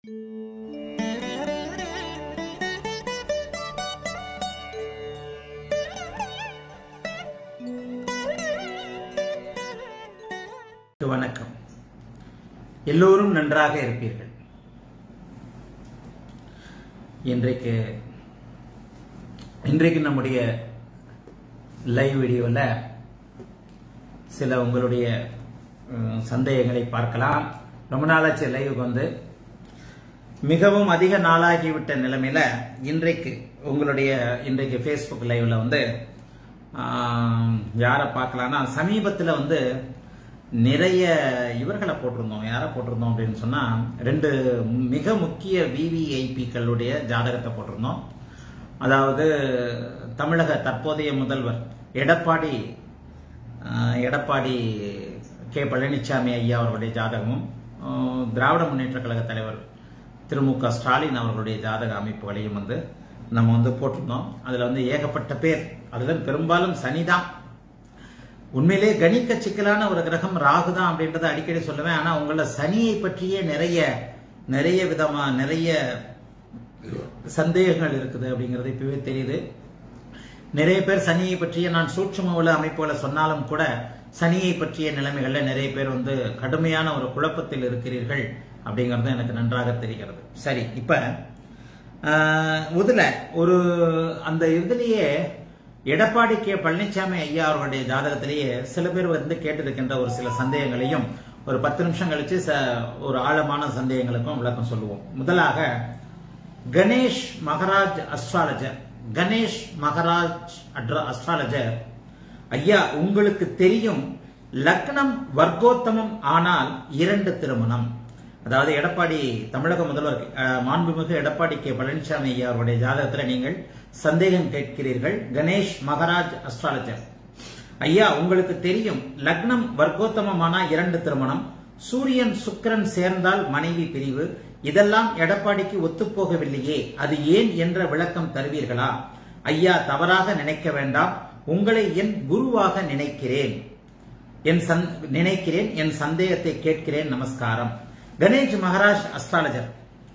வணக்கம் எல்லோரும் நன்றாக இருப்பீர்கள் இன்றைக்கு இன்றைக்கு நம்முடைய லைவ் வீடியோவில் சில உங்களுடைய ம், சந்தேகங்களை பார்க்கலாம் ரொம்ப நாளாச்சு லைவுக்கு வந்து மிகவும் அதிக நாளாகிவிட்ட நிலைமையில இன்றைக்கு உங்களுடைய இன்றைக்கு ஃபேஸ்புக் லைவ்ல வந்து ஆம், யாரை பார்க்கலாம்னா சமீபத்தில் வந்து நிறைய இவர்களை போட்டிருந்தோம் யாரை போட்டிருந்தோம் அப்படின்னு சொன்னா ரெண்டு மிக முக்கிய விவிஐபிக்களுடைய ஜாதகத்தை போட்டிருந்தோம் அதாவது தமிழக தற்போதைய முதல்வர் எடப்பாடி ஆஹ், எடப்பாடி கே பழனிசாமி ஐயா அவர்களுடைய ஜாதகமும் ஆஹ், திராவிட முன்னேற்ற கழக தலைவர் திரு மு க ஸ்டாலின் அவர்களுடைய ஜாதக அமைப்புகளையும் வந்து நம்ம வந்து போட்டிருந்தோம் அதுல வந்து ஏகப்பட்ட பேர் அதுல பெரும்பாலும் சனிதான் உண்மையிலே கணிக்க சிக்கலான ஒரு கிரகம் ராகு தான் அப்படின்றத அடிக்கடி சொல்லுவேன் ஆனா உங்கள சனியை பற்றியே நிறைய நிறைய விதமா நிறைய சந்தேகங்கள் இருக்குது அப்படிங்கிறது இப்பவே தெரியுது நிறைய பேர் சனியை பற்றிய நான் சூட்சும உள்ள அமைப்புகளை சொன்னாலும் கூட சனியை பற்றிய நிலைமைகள்ல நிறைய பேர் வந்து கடுமையான ஒரு குழப்பத்தில் இருக்கிறீர்கள் அப்படிங்கிறது எனக்கு நன்றாக தெரிகிறது சரி இப்ப ஆஹ், இதுல ஒரு அந்த இதுலயே எடப்பாடி கே பழனிசாமி ஐயா அவர்களுடைய ஜாதகத்திலேயே சில பேர் வந்து கேட்டிருக்கின்ற ஒரு சில சந்தேகங்களையும் ஒரு பத்து நிமிஷம் கழிச்சு ச- ஒரு ஆழமான சந்தேகங்களுக்கும் விளக்கம் சொல்லுவோம் முதலாக கணேஷ் மகராஜ் அஸ்ட்ராலஜர் கணேஷ் மகராஜ் அட்ர- அஸ்ட்ராலஜர் ஐயா உங்களுக்கு தெரியும் லக்னம் வர்க்கோத்தமம் ஆனால் இரண்டு திருமணம் அதாவது எடப்பாடி தமிழக முதல்வர் அஹ், மாண்புமிகு எடப்பாடி கே பழனிசாமி ஐயா அவருடைய ஜாதகத்தில் நீங்கள் சந்தேகம் கேட்கிறீர்கள் கணேஷ் மகராஜ் அஸ்ட்ராலஜர் ஐயா உங்களுக்கு தெரியும் லக்னம் வர்க்கோத்தமமான இரண்டு திருமணம் சூரியன் சுக்கிரன் சேர்ந்தால் மனைவி பிரிவு இதெல்லாம் எடப்பாடிக்கு ஒத்துப்போகவில்லையே அது ஏன் என்ற விளக்கம் தருவீர்களா ஐயா தவறாக நினைக்க வேண்டாம் உங்களை என் குருவாக நினைக்கிறேன் என் சந் நினைக்கிறேன் என் சந்தேகத்தை கேட்கிறேன் நமஸ்காரம் கணேஷ் மகாராஜ் அஸ்ட்ராலஜர்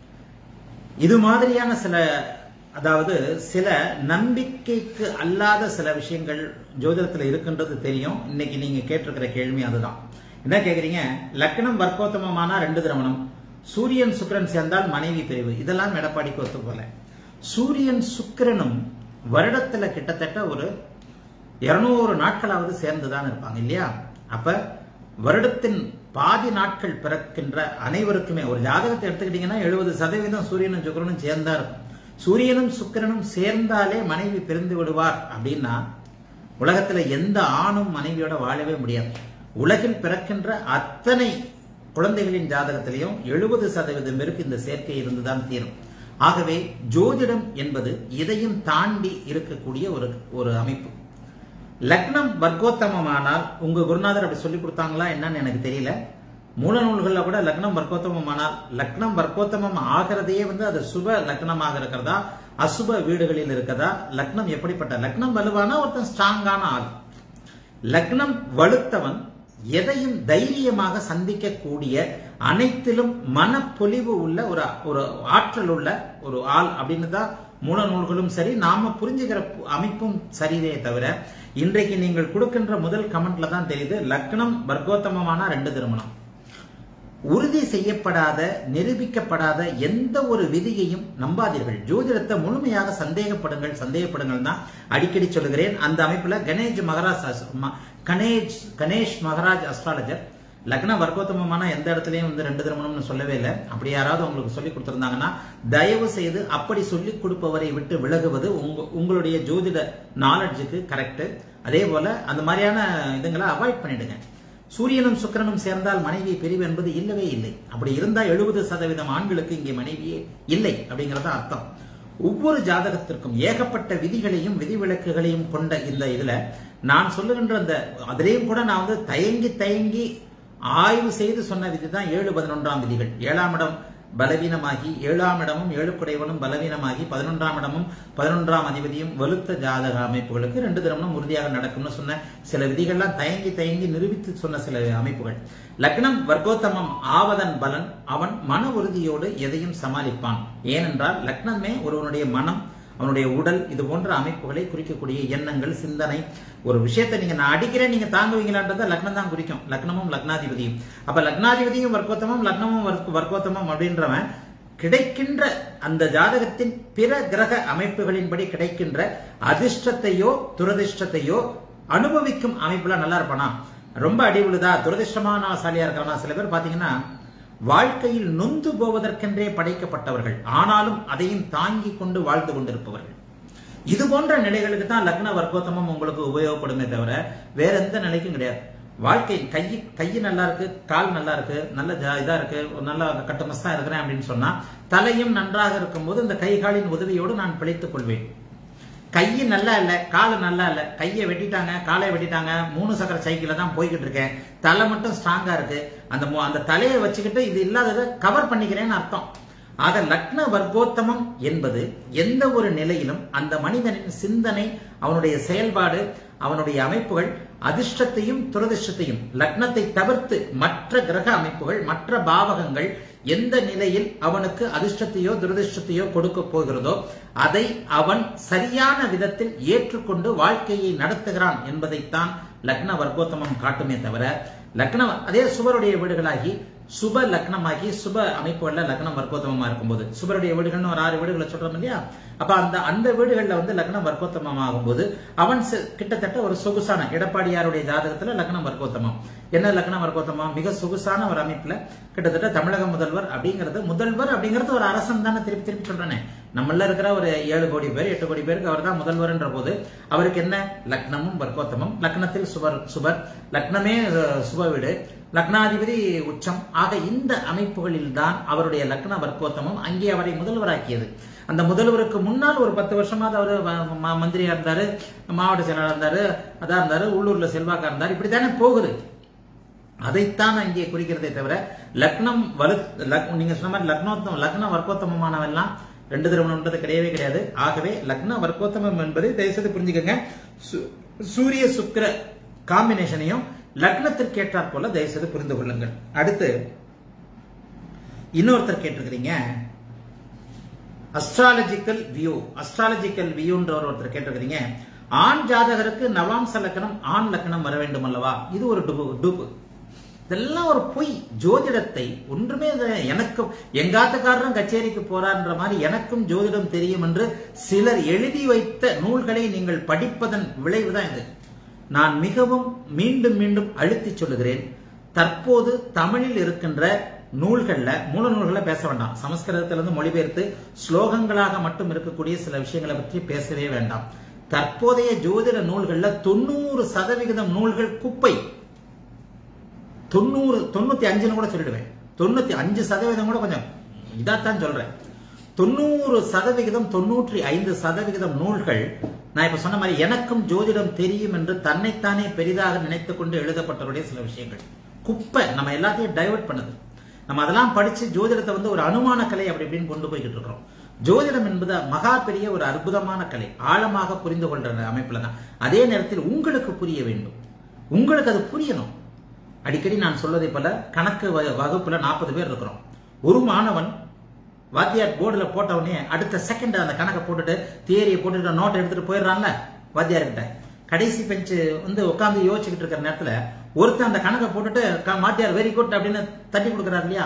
இது மாதிரியான சில அதாவது சில நம்பிக்கைக்கு அல்லாத சில விஷயங்கள் ஜோதிடத்தில் இருக்கின்றது தெரியும் இன்னைக்கு நீங்க கேட்டிருக்கிற கேள்வி அதுதான் என்ன கேக்குறீங்க லக்னம் வர்க்கோத்தமமான ரெண்டு திருமணம் சூரியன் சுக்கிரன் சேர்ந்தால் மனைவி பிரிவு இதெல்லாம் எடப்பாடிக்கு ஒத்து போல சூரியன் சுக்கிரனும் வருடத்துல கிட்டத்தட்ட ஒரு இருநூறு நாட்களாவது சேர்ந்துதான் இருப்பாங்க இல்லையா அப்ப வருடத்தின் பாதி நாட்கள் பிறக்கின்ற அனைவருக்குமே ஒரு ஜாதகத்தை எடுத்துக்கிட்டீங்கன்னா எழுபது சதவீதம் சூரியனும் சுக்கிரனும் சேர்ந்தா இருக்கும் சூரியனும் சுக்கிரனும் சேர்ந்தாலே மனைவி பிரிந்து விடுவார் அப்படின்னா உலகத்துல எந்த ஆணும் மனைவியோட வாழவே முடியாது உலகில் பிறக்கின்ற அத்தனை குழந்தைகளின் ஜாதகத்திலையும் எழுபது சதவீதம் பேருக்கு இந்த சேர்க்கை இருந்துதான் தீரும் ஆகவே ஜோதிடம் என்பது இதையும் தாண்டி இருக்கக்கூடிய ஒரு ஒரு அமைப்பு லக்னம் வர்க்கோத்தமமானால் உங்க குருநாதர் அப்படி சொல்லி கொடுத்தாங்களா என்னன்னு எனக்கு தெரியல மூல நூல்கள்ல கூட லக்னம் வர்க்கோத்தமமானால் லக்னம் வர்க்கோத்தமம் ஆகிறதையே வந்து அது சுப லக்னமாக இருக்கிறதா அசுப வீடுகளில் இருக்கிறதா லக்னம் எப்படிப்பட்ட லக்னம் வலுவானா ஒருத்தன் ஸ்ட்ராங்கான ஆள் லக்னம் வலுத்தவன் எதையும் தைரியமாக சந்திக்கக்கூடிய அனைத்திலும் மனப்பொலிவு உள்ள ஒரு ஒரு ஆற்றல் உள்ள ஒரு ஆள் அப்படின்னு தான் மூல நூல்களும் சரி நாம புரிஞ்சுக்கிற பு- அமைப்பும் சரிதே தவிர இன்றைக்கு நீங்கள் கொடுக்கின்ற முதல் கமெண்ட்ல தான் தெரியுது லக்னம் வர்க்கோத்தமமான ரெண்டு திருமணம் உறுதி செய்யப்படாத நிரூபிக்கப்படாத எந்த ஒரு விதியையும் நம்பாதீர்கள் ஜோதிடத்தை முழுமையாக சந்தேகப்படுங்கள் சந்தேகப்படுங்கள் தான் அடிக்கடி சொல்லுகிறேன் அந்த அமைப்புல கணேஷ் மகராஜ் அஸ்- ம- கணேஷ் கணேஷ் மகராஜ் அஸ்ட்ராலஜர் லக்ன வர்க்கோத்தமமான எந்த இடத்துலயும் வந்து ரெண்டு திருமணம்னு சொல்லவே இல்லை அப்படி யாராவது உங்களுக்கு சொல்லி கொடுத்திருந்தாங்கன்னா தயவு செய்து அப்படி சொல்லி கொடுப்பவரை விட்டு விலகுவது உங்க உங்களுடைய ஜோதிட நாலெட்ஜுக்கு கரெக்ட் அதே போல அந்த மாதிரியான இதுங்களை அவாய்ட் பண்ணிடுங்க சூரியனும் சுக்கிரனும் சேர்ந்தால் மனைவி பிரிவு என்பது இல்லவே இல்லை அப்படி இருந்தா எழுபது சதவீதம் ஆண்களுக்கு இங்கே மனைவியே இல்லை அப்படிங்கறது அர்த்தம் ஒவ்வொரு ஜாதகத்திற்கும் ஏகப்பட்ட விதிகளையும் விதிவிலக்குகளையும் கொண்ட இந்த இதுல நான் சொல்லுகின்ற அந்த அதிலேயும் கூட நான் வந்து தயங்கி தயங்கி ஆய்வு செய்து சொன்ன விதி தான் ஏழு பதினொன்றாம் விதிகள் ஏழாம் இடம் பலவீனமாகி ஏழாம் இடமும் ஏழுக்குடையவனும் பலவீனமாகி பதினொன்றாம் இடமும் பதினொன்றாம் அதிபதியும் வலுத்த ஜாதக அமைப்புகளுக்கு ரெண்டு தினமும் உறுதியாக நடக்கும்னு சொன்ன சில விதிகள்லாம் தயங்கி தயங்கி நிரூபித்து சொன்ன சில அமைப்புகள் லக்னம் வர்க்கோத்தமம் ஆவதன் பலன் அவன் மன உறுதியோடு எதையும் சமாளிப்பான் ஏனென்றால் லக்னமே ஒருவனுடைய மனம் அவனுடைய உடல் இது போன்ற அமைப்புகளை குறிக்கக்கூடிய எண்ணங்கள் சிந்தனை ஒரு விஷயத்தை நீங்க நான் அடிக்கிறேன் நீங்க தாங்குவீங்களான்றத லக்னம் தான் குறிக்கும் லக்னமும் லக்னாதிபதியும் அப்ப லக்னாதிபதியும் வர்க்கோத்தமம் லக்னமும் வர்க்க- வர்க்கோத்தமம் அப்படின்றவன் கிடைக்கின்ற அந்த ஜாதகத்தின் பிற கிரக அமைப்புகளின்படி கிடைக்கின்ற அதிர்ஷ்டத்தையோ துரதிர்ஷ்டத்தையோ அனுபவிக்கும் அமைப்புல நல்லா இருப்பானா ரொம்ப அடி விழுதா துரதிர்ஷ்டமான சாலியா இருக்கானா சில பேர் பாத்தீங்கன்னா வாழ்க்கையில் நொந்து போவதற்கென்றே படைக்கப்பட்டவர்கள் ஆனாலும் அதையும் தாங்கிக் கொண்டு வாழ்ந்து கொண்டிருப்பவர்கள் இது போன்ற நிலைகளுக்கு தான் லக்ன வர்க்கோத்தமம் உங்களுக்கு உபயோகப்படுமே தவிர வேற எந்த நிலைக்கும் கிடையாது வாழ்க்கை கை கை நல்லா இருக்கு கால் நல்லா இருக்கு நல்ல ஜா- இதா இருக்கு ஒரு நல்ல கட்டுமஸ்தா இருக்கிறேன் அப்படின்னு சொன்னா தலையும் நன்றாக இருக்கும்போது இந்த கை காலின் உதவியோடு நான் பிழைத்துக் கொள்வேன் கை நல்லா இல்ல கால் நல்லா இல்ல கையை வெட்டிட்டாங்க காலை வெட்டிட்டாங்க மூணு சக்கர சைக்கிள்ல தான் போய்கிட்டு இருக்கேன் தலை மட்டும் ஸ்ட்ராங்கா இருக்கு அந்த மு- அந்த தலையை வச்சுக்கிட்டு இது இல்லாததை கவர் பண்ணிக்கிறேன்னு அர்த்தம் ஆக லக்ன வர்க்கோத்தமம் என்பது எந்த ஒரு நிலையிலும் அந்த மனிதனின் சிந்தனை அவனுடைய செயல்பாடு அவனுடைய அமைப்புகள் அதிர்ஷ்டத்தையும் துரதிர்ஷ்டத்தையும் லக்னத்தை தவிர்த்து மற்ற கிரக அமைப்புகள் மற்ற பாவகங்கள் எந்த நிலையில் அவனுக்கு அதிர்ஷ்டத்தையோ துரதிர்ஷ்டத்தையோ கொடுக்க போகிறதோ அதை அவன் சரியான விதத்தில் ஏற்றுக்கொண்டு வாழ்க்கையை நடத்துகிறான் என்பதைத்தான் லக்ன வர்க்கோத்தமம் காட்டுமே தவிர லக்னம் அதே சுவருடைய வீடுகளாகி சுப லக்னமாகி சுப அமைப்புகள்ல லக்னம் வர்க்கோத்தமமா இருக்கும்போது சுபருடைய வீடுகள்னு ஒரு ஆறு வீடுகளை சொல்றோம் இல்லையா அப்ப அந்த அந்த வீடுகள்ல வந்து லக்னம் வர்க்கோத்தமம் ஆகும்போது அவன் சி- கிட்டத்தட்ட ஒரு சொகுசான எடப்பாடியாருடைய ஜாதகத்துல லக்னம் வர்க்கோத்தமம் என்ன லக்னம் வர்க்கோத்தமம் மிக சொகுசான ஒரு அமைப்புல கிட்டத்தட்ட தமிழக முதல்வர் அப்படிங்கிறது முதல்வர் அப்படிங்கிறது ஒரு அரசன் தானே திருப்பி திருப்பி சொல்றேனே நம்மள இருக்கிற ஒரு ஏழு கோடி பேர் எட்டு கோடி பேருக்கு அவர் தான் முதல்வர்ன்ற போது அவருக்கு என்ன லக்னமும் வர்க்கோத்தமம் லக்னத்தில் சுபர் சுபர் லக்னமே அஹ், சுப வீடு லக்னாதிபதி உச்சம் ஆக இந்த அமைப்புகளில் தான் அவருடைய லக்ன வர்க்கோத்தமம் அங்கே அவரை முதல்வராக்கியது அந்த முதல்வருக்கு முன்னால் ஒரு பத்து வருஷமாவது அவர் மந்திரியா இருந்தாரு மாவட்ட செயலாளர் இருந்தாரு அதான் இருந்தாரு உள்ளூர்ல செல்வாக்கா இருந்தாரு இப்படித்தானே போகுது அதைத்தான் அங்கே குறிக்கிறதே தவிர லக்னம் வலு லக்- நீங்க சொன்ன மாதிரி லக்னோத்தம் லக்ன வர்க்கோத்தமமானவெல்லாம் ரெண்டு திருமணம்ன்றது கிடையவே கிடையாது ஆகவே லக்ன வர்க்கோத்தமம் என்பது தயவுசெய்து புரிஞ்சுக்கங்க சு- சூரிய சுக்கிர காம்பினேஷனையும் லக்னத்திற்கு ஏற்றாற் போல தயவுசெய்து புரிந்து கொள்ளுங்கள் அடுத்து இன்னொருத்தர் கேட்டிருக்கிறீங்க அஸ்ட்ராலஜிக்கல் வியூ அஸ்ட்ராலஜிக்கல் வியூன்ற ஒரு ஒருத்தர் கேட்டிருக்கிறீங்க ஆண் ஜாதகருக்கு நவாம்ச லக்னம் ஆண் லக்னம் வர வேண்டும் அல்லவா இது ஒரு டுபு டூப்பு இதெல்லாம் ஒரு பொய் ஜோதிடத்தை ஒன்றுமே இது- எனக்கும் எங்காத்துக்காரரும் கச்சேரிக்கு போறார்ன்ற மாதிரி எனக்கும் ஜோதிடம் தெரியும் என்று சிலர் எழுதி வைத்த நூல்களை நீங்கள் படிப்பதன் விளைவுதான் இது நான் மிகவும் மீண்டும் மீண்டும் அழுத்தி சொல்லுகிறேன் தற்போது தமிழில் இருக்கின்ற நூல்கள்ல மூல நூல்களை பேச வேண்டாம் சமஸ்கிருதத்திலிருந்து மொழிபெயர்த்து ஸ்லோகங்களாக மட்டும் இருக்கக்கூடிய சில விஷயங்களை பற்றி பேசவே வேண்டாம் தற்போதைய ஜோதிட நூல்கள்ல தொண்ணூறு சதவிகிதம் நூல்கள் குப்பை தொண்ணூறு தொண்ணூத்தி அஞ்சுன்னு கூட சொல்லிடுவேன் தொண்ணூத்தி அஞ்சு சதவீதம் கூட கொஞ்சம் இதாத்தான் சொல்றேன் தொண்ணூறு சதவிகிதம் தொண்ணூற்றி ஐந்து சதவிகிதம் நூல்கள் நான் இப்ப சொன்ன மாதிரி எனக்கும் ஜோதிடம் தெரியும் என்று தன்னைத்தானே பெரிதாக நினைத்துக் கொண்டு எழுதப்பட்டவருடைய சில விஷயங்கள் குப்பை நம்ம எல்லாத்தையும் டைவர்ட் பண்ணுது நம்ம அதெல்லாம் படிச்சு ஜோதிடத்தை வந்து ஒரு அனுமான கலை அப்படி இப்படின்னு கொண்டு போய்கிட்டு இருக்கிறோம் ஜோதிடம் என்பது மகா பெரிய ஒரு அற்புதமான கலை ஆழமாக புரிந்து கொள்ற அமைப்புல தான் அதே நேரத்தில் உங்களுக்கு புரிய வேண்டும் உங்களுக்கு அது புரியணும் அடிக்கடி நான் சொல்வதை போல கணக்கு வ- வகுப்புல நாற்பது பேர் இருக்கிறோம் ஒரு மாணவன் வாத்தியார் போர்டுல போட்ட உடனே அடுத்த செகண்ட் அந்த கணக்கை போட்டுட்டு தியரியை போட்டுட்டு நோட் எடுத்துட்டு போயிடுறான்ல வாத்தியார் கிட்ட கடைசி பெஞ்சு வந்து உட்கார்ந்து யோசிச்சுக்கிட்டு இருக்கிற நேரத்துல ஒருத்தன் அந்த கணக்கை போட்டுட்டு க- வாத்தியார் வெரி குட் அப்படின்னு தட்டி கொடுக்குறாரு இல்லையா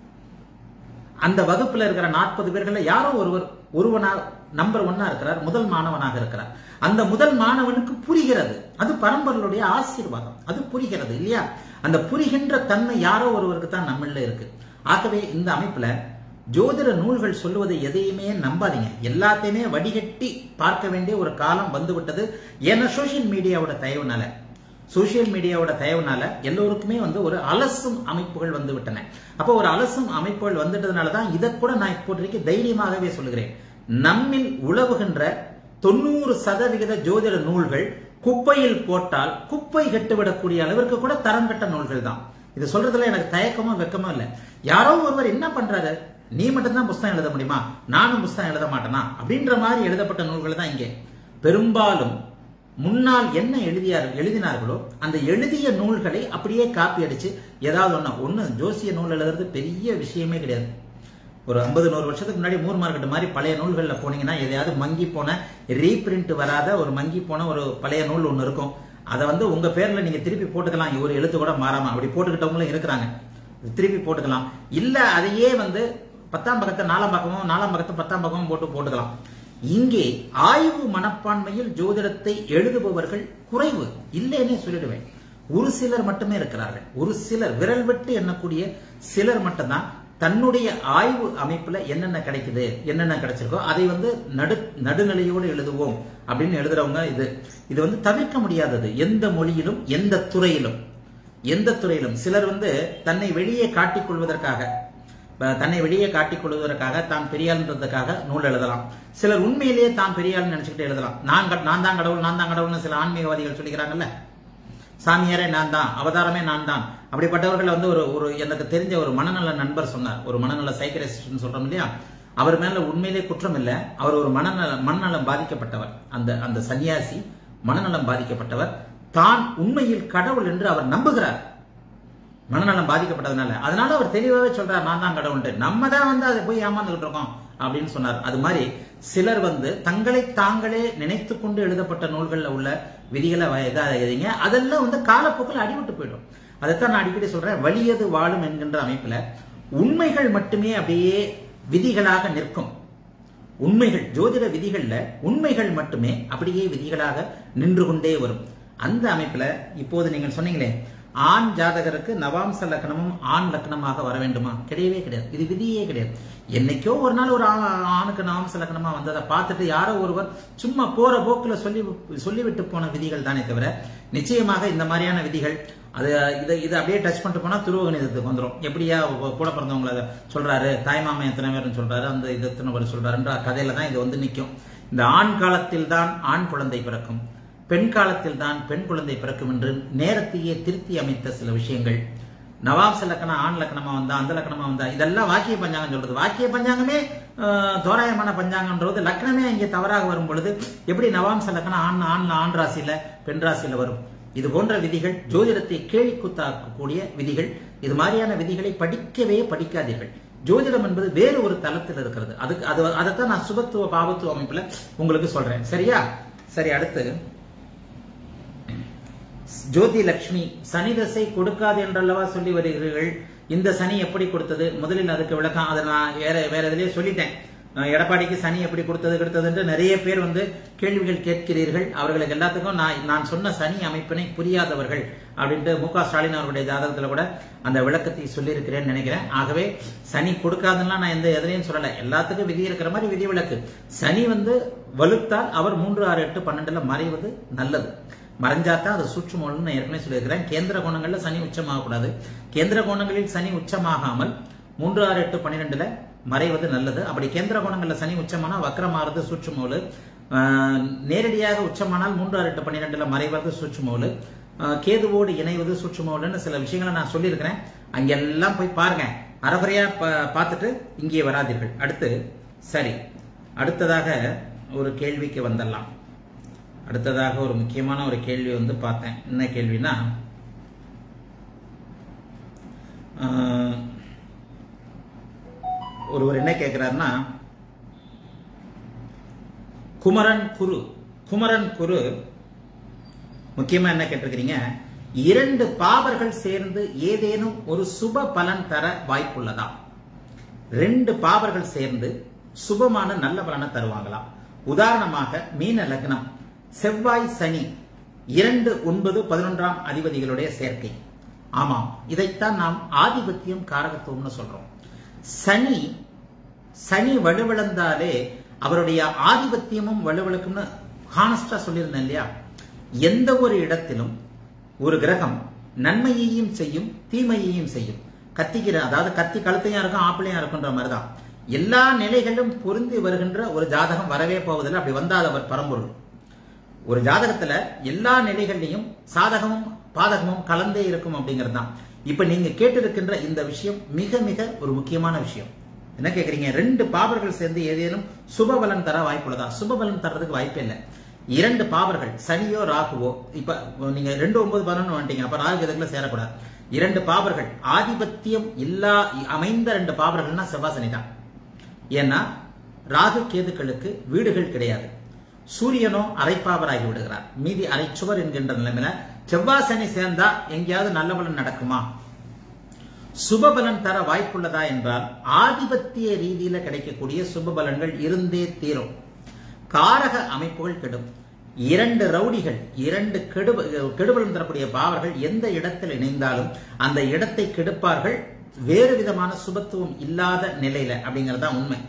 அந்த வகுப்புல இருக்கிற நாற்பது பேர்கள்ல யாரோ ஒருவர் ஒருவனா நம்பர் ஒன்னா இருக்கிறார் முதல் மாணவனாக இருக்கிறார் அந்த முதல் மாணவனுக்கு புரிகிறது அது பரம்பரையுடைய ஆசீர்வாதம் அது புரிகிறது இல்லையா அந்த புரிகின்ற தன்மை யாரோ ஒருவருக்கு தான் நம்மள இருக்கு ஆகவே இந்த அமைப்புல ஜோதிட நூல்கள் சொல்லுவதை எதையுமே நம்பாதீங்க எல்லாத்தையுமே வடிகட்டி பார்க்க வேண்டிய ஒரு காலம் வந்துவிட்டது ஏன்னா சோசியல் மீடியாவோட தயவுனால சோசியல் மீடியாவோட தயவுனால எல்லோருக்குமே வந்து ஒரு அலசும் அமைப்புகள் வந்து விட்டன அப்போ ஒரு அலசும் அமைப்புகள் வந்துட்டதுனால தான் இதை கூட நான் இப்போதைக்கு தைரியமாகவே சொல்லுகிறேன் நம்மில் உழவுகின்ற தொண்ணூறு சதவிகித ஜோதிட நூல்கள் குப்பையில் போட்டால் குப்பை கட்டுவிடக்கூடிய அளவிற்கு கூட தரம் கட்ட நூல்கள் தான் இது சொல்றதுல எனக்கு தயக்கமோ வெக்கமோ இல்லை யாரோ ஒருவர் என்ன பண்றாரு நீ மட்டும்தான் புஸ்தகம் எழுத முடியுமா நானும் புஸ்தகம் எழுத மாட்டேனா அப்படின்ற மாதிரி எழுதப்பட்ட நூல்கள் தான் இங்கே பெரும்பாலும் முன்னால் என்ன எழுதியார் எழுதினார்களோ அந்த எழுதிய நூல்களை அப்படியே காப்பி அடிச்சு ஏதாவது ஒண்ணு ஒண்ணு ஜோசிய நூல் எழுதுறது பெரிய விஷயமே கிடையாது ஒரு ஐம்பது நூறு வருஷத்துக்கு முன்னாடி மூர் மார்க்கெட் மாதிரி பழைய நூல்கள்ல போனீங்கன்னா எதையாவது மங்கி போன ரீபிரிண்ட் வராத ஒரு மங்கி போன ஒரு பழைய நூல் ஒன்று இருக்கும் அதை வந்து உங்க பேர்ல நீங்க திருப்பி போட்டுக்கலாம் ஒரு எழுத்து கூட மாறாம அப்படி போட்டுக்கிட்டவங்களும் இருக்கிறாங்க திருப்பி போட்டுக்கலாம் இல்ல அதையே வந்து பத்தாம் பக்கத்தை நாலாம் பக்கமும் நாலாம் பக்கத்தை பத்தாம் பக்கமும் போட்டு போட்டுக்கலாம் இங்கே ஆய்வு மனப்பான்மையில் ஜோதிடத்தை எழுதுபவர்கள் குறைவு இல்லைன்னே சொல்லிடுவேன் ஒரு சிலர் மட்டுமே இருக்கிறார்கள் ஒரு சிலர் விரல் விட்டு எண்ணக்கூடிய சிலர் மட்டும்தான் தன்னுடைய ஆய்வு அமைப்புல என்னென்ன கிடைக்குது என்னென்ன கிடைச்சிருக்கோ அதை வந்து நடு நடுநிலையோடு எழுதுவோம் அப்படின்னு எழுதுறவங்க இது இது வந்து தவிர்க்க முடியாதது எந்த மொழியிலும் எந்த துறையிலும் எந்த துறையிலும் சிலர் வந்து தன்னை வெளியே காட்டிக் கொள்வதற்காக ப- தன்னை வெளியே காட்டிக் கொள்வதற்காக தான் பெரியாள்ன்றதுக்காக நூல் எழுதலாம் சிலர் உண்மையிலேயே தான் பெரியாள்னு நினைச்சுக்கிட்டு எழுதலாம் நான் கட்- நான் தான் கடவுள் நான் தான் கடவுள்னு சில ஆன்மீகவாதிகள் சொல்லிக்கிறாங்கல்ல சாமியாரே நான் தான் அவதாரமே நான் தான் அப்படிப்பட்டவர்கள் வந்து ஒரு ஒரு எனக்கு தெரிஞ்ச ஒரு மனநல நண்பர் சொன்னார் ஒரு மனநல சைக்கரிஸ்ட்னு சொல்றோம் இல்லையா அவர் மேல உண்மையிலே குற்றம் இல்லை அவர் ஒரு மனநல மனநலம் பாதிக்கப்பட்டவர் அந்த அந்த சன்னியாசி மனநலம் பாதிக்கப்பட்டவர் தான் உண்மையில் கடவுள் என்று அவர் நம்புகிறார் மனநலம் பாதிக்கப்பட்டதுனால அதனால அவர் தெளிவாவே சொல்றார் நான் தான் கடவுள்ட்டு நம்ம தான் வந்து அதை போய் ஏமாந்துகிட்டு இருக்கோம் அப்படின்னு சொன்னார் அது மாதிரி சிலர் வந்து தங்களை தாங்களே நினைத்து கொண்டு எழுதப்பட்ட நூல்கள்ல உள்ள விதிகளை வ- இதா எழுதிங்க அதெல்லாம் வந்து காலப்போக்கில் அடிபட்டு போயிடும் அதைத்தான் நான் அடிக்கடி சொல்றேன் வலியது வாழும் என்கின்ற அமைப்புல உண்மைகள் மட்டுமே அப்படியே விதிகளாக நிற்கும் உண்மைகள் ஜோதிட விதிகள்ல உண்மைகள் மட்டுமே அப்படியே விதிகளாக நின்று கொண்டே வரும் அந்த அமைப்புல இப்போது நீங்கள் சொன்னீங்களே ஆண் ஜாதகருக்கு நவாம்ச லக்னமும் ஆண் லக்னமாக வர வேண்டுமா கிடையவே கிடையாது இது விதியே கிடையாது என்னைக்கோ ஒரு நாள் ஒரு ஆ- ஆணுக்கு நவாம்ச லக்னமா வந்ததை பார்த்துட்டு யாரோ ஒருவர் சும்மா போற போக்குல சொல்லி சொல்லிவிட்டு போன விதிகள் தானே தவிர நிச்சயமாக இந்த மாதிரியான விதிகள் அது இதை இதை அப்படியே டச் பண்ணிட்டு போனா துருவகணிதத்துக்கு வந்துடும் எப்படியா உ- கூட பிறந்தவங்களை அதை சொல்றாரு தாய்மாமன் எத்தனை பேர்னு சொல்றாரு அந்த இது எத்தனை பேர் சொல்றாருன்ற கதையில தான் இது வந்து நிற்கும் இந்த ஆண் காலத்தில் தான் ஆண் குழந்தை பிறக்கும் பெண் காலத்தில் தான் பெண் குழந்தை பிறக்கும் என்று நேரத்தையே திருத்தி அமைத்த சில விஷயங்கள் நவாப்ச லக்கணம் ஆண் லக்கணமா வந்தா அந்த லக்கணமா வந்தா இதெல்லாம் வாக்கிய பஞ்சாங்கம் சொல்றது வாக்கிய பஞ்சாங்கமே ஆஹ், தோராயமான பஞ்சாங்கம்ன்றது லக்கணமே இங்கே தவறாக வரும் பொழுது எப்படி நவாம்ச லக்கணம் ஆண் ஆண் ஆண் ராசியில பெண் ராசியில வரும் இது போன்ற விதிகள் ஜோதிடத்தை கேலி குத்தாக்கக்கூடிய விதிகள் இது மாதிரியான விதிகளை படிக்கவே படிக்காதீர்கள் ஜோதிடம் என்பது வேறு ஒரு தளத்தில் இருக்கிறது அதுக்கு அது அதைத்தான் நான் சுபத்துவ பாவத்துவ அமைப்புல உங்களுக்கு சொல்றேன் சரியா சரி அடுத்து ஜோதி லட்சுமி சனி தசை கொடுக்காது என்றல்லவா சொல்லி வருகிறீர்கள் இந்த சனி எப்படி கொடுத்தது முதலில் அதுக்கு விளக்கம் அதை நான் வேற வேற இதுலயே சொல்லிட்டேன் அஹ் எடப்பாடிக்கு சனி எப்படி கொடுத்தது கொடுத்ததுன்ட்டு நிறைய பேர் வந்து கேள்விகள் கேட்கிறீர்கள் அவர்களுக்கு எல்லாத்துக்கும் நான் நான் சொன்ன சனி அமைப்பினை புரியாதவர்கள் அப்படின்ட்டு மு க ஸ்டாலின் அவருடைய ஜாதகத்துல கூட அந்த விளக்கத்தை சொல்லியிருக்கிறேன்னு நினைக்கிறேன் ஆகவே சனி கொடுக்காதுன்னா நான் எந்த எதிரையும் சொல்லல எல்லாத்துக்கும் விதி இருக்கிற மாதிரி விதி விளக்கு சனி வந்து வலுத்தால் அவர் மூன்று ஆறு எட்டு பன்னெண்டுல மறைவது நல்லது மறைஞ்சாத்தான் அது சூட்சுமம்னு நான் ஏற்கனவே சொல்லியிருக்கிறேன் கேந்திர கோணங்கள்ல சனி உச்சமாகக்கூடாது கேந்திர கோணங்களில் சனி உச்சமாகாமல் மூன்று ஆறு எட்டு பன்னிரெண்டுல மறைவது நல்லது அப்படி கேந்திர கோணங்கள்ல சனி உச்சமானா வக்கரமாறது சூட்சுமோலு ஆஹ், நேரடியாக உச்சமானால் மூன்று ஆறு எட்டு பன்னிரெண்டுல மறைவது சூட்சுமோலு ஆஹ், கேதுவோடு இணைவது சூட்சுமோலுன்னு சில விஷயங்களை நான் சொல்லியிருக்கிறேன் அங்கெல்லாம் போய் பாருங்க அறகுறையா பா- பார்த்துட்டு இங்கே வராதீர்கள் அடுத்து சரி அடுத்ததாக ஒரு கேள்விக்கு வந்துடலாம் அடுத்ததாக ஒரு முக்கியமான ஒரு கேள்வி வந்து பார்த்தேன் என்ன கேள்வினா ஆஹ், ஒருவர் என்ன கேட்கிறாருன்னா குமரன் குரு குமரன் குரு முக்கியமா என்ன கேட்டிருக்கிறீங்க இரண்டு பாவர்கள் சேர்ந்து ஏதேனும் ஒரு சுப பலன் தர வாய்ப்புள்ளதா ரெண்டு பாவர்கள் சேர்ந்து சுபமான நல்ல பலனை தருவாங்களாம் உதாரணமாக மீன லக்னம் செவ்வாய் சனி இரண்டு ஒன்பது பதினொன்றாம் அதிபதிகளுடைய சேர்க்கை ஆமாம் இதைத்தான் நாம் ஆதிபத்தியம் காரகத்துவம்னு சொல்றோம் சனி சனி வலுவிழந்தாலே அவருடைய ஆதிபத்தியமும் வலுவிழக்கும்னு ஹானஸ்டா சொல்லியிருந்தேன் இல்லையா எந்த ஒரு இடத்திலும் ஒரு கிரகம் நன்மையையும் செய்யும் தீமையையும் செய்யும் கத்திக்கிற அதாவது கத்தி கழுத்தையும் இருக்கும் ஆப்பிளையும் இருக்குன்ற மாதிரிதான் எல்லா நிலைகளிலும் பொருந்தி வருகின்ற ஒரு ஜாதகம் வரவே போவதில்லை அப்படி வந்தால் அவர் பரம்பொருள் ஒரு ஜாதகத்துல எல்லா நிலைகள்லையும் சாதகமும் பாதகமும் கலந்தே இருக்கும் அப்படிங்கிறது தான் இப்ப நீங்க கேட்டிருக்கின்ற இந்த விஷயம் மிக மிக ஒரு முக்கியமான விஷயம் என்ன கேக்குறீங்க ரெண்டு பாவர்கள் சேர்ந்து ஏதேனும் சுபபலன் தர வாய்ப்புள்ளதா சுபபலன் தர்றதுக்கு வாய்ப்பே இல்லை இரண்டு பாவர்கள் சனியோ ராகுவோ இப்ப நீங்க ரெண்டு ஒன்பது பதினொன்று வந்துட்டீங்க அப்ப ராகு இதுக்குள்ள சேரக்கூடாது இரண்டு பாவர்கள் ஆதிபத்தியம் இல்லா அமைந்த ரெண்டு பாவர்கள்னா செவ்வாய் சனி தான் ஏன்னா ராகு கேதுக்களுக்கு வீடுகள் கிடையாது சூரியனோ அரைப்பாவராகி விடுகிறார் மீதி அரைச்சுவர் என்கின்ற நிலைமையில செவ்வாய் சனி சேர்ந்தா எங்கேயாவது நல்ல பலன் நடக்குமா சுபபலன் தர வாய்ப்புள்ளதா என்றால் ஆதிபத்திய ரீதியில கிடைக்கக்கூடிய சுபபலன்கள் இருந்தே தீரும் காரக அமைப்புகள் கெடும் இரண்டு ரவுடிகள் இரண்டு கெடு கெடுபலன் தரக்கூடிய பாவர்கள் எந்த இடத்தில் இணைந்தாலும் அந்த இடத்தை கெடுப்பார்கள் வேறு விதமான சுபத்துவம் இல்லாத நிலையில அப்படிங்கறது தான் உண்மை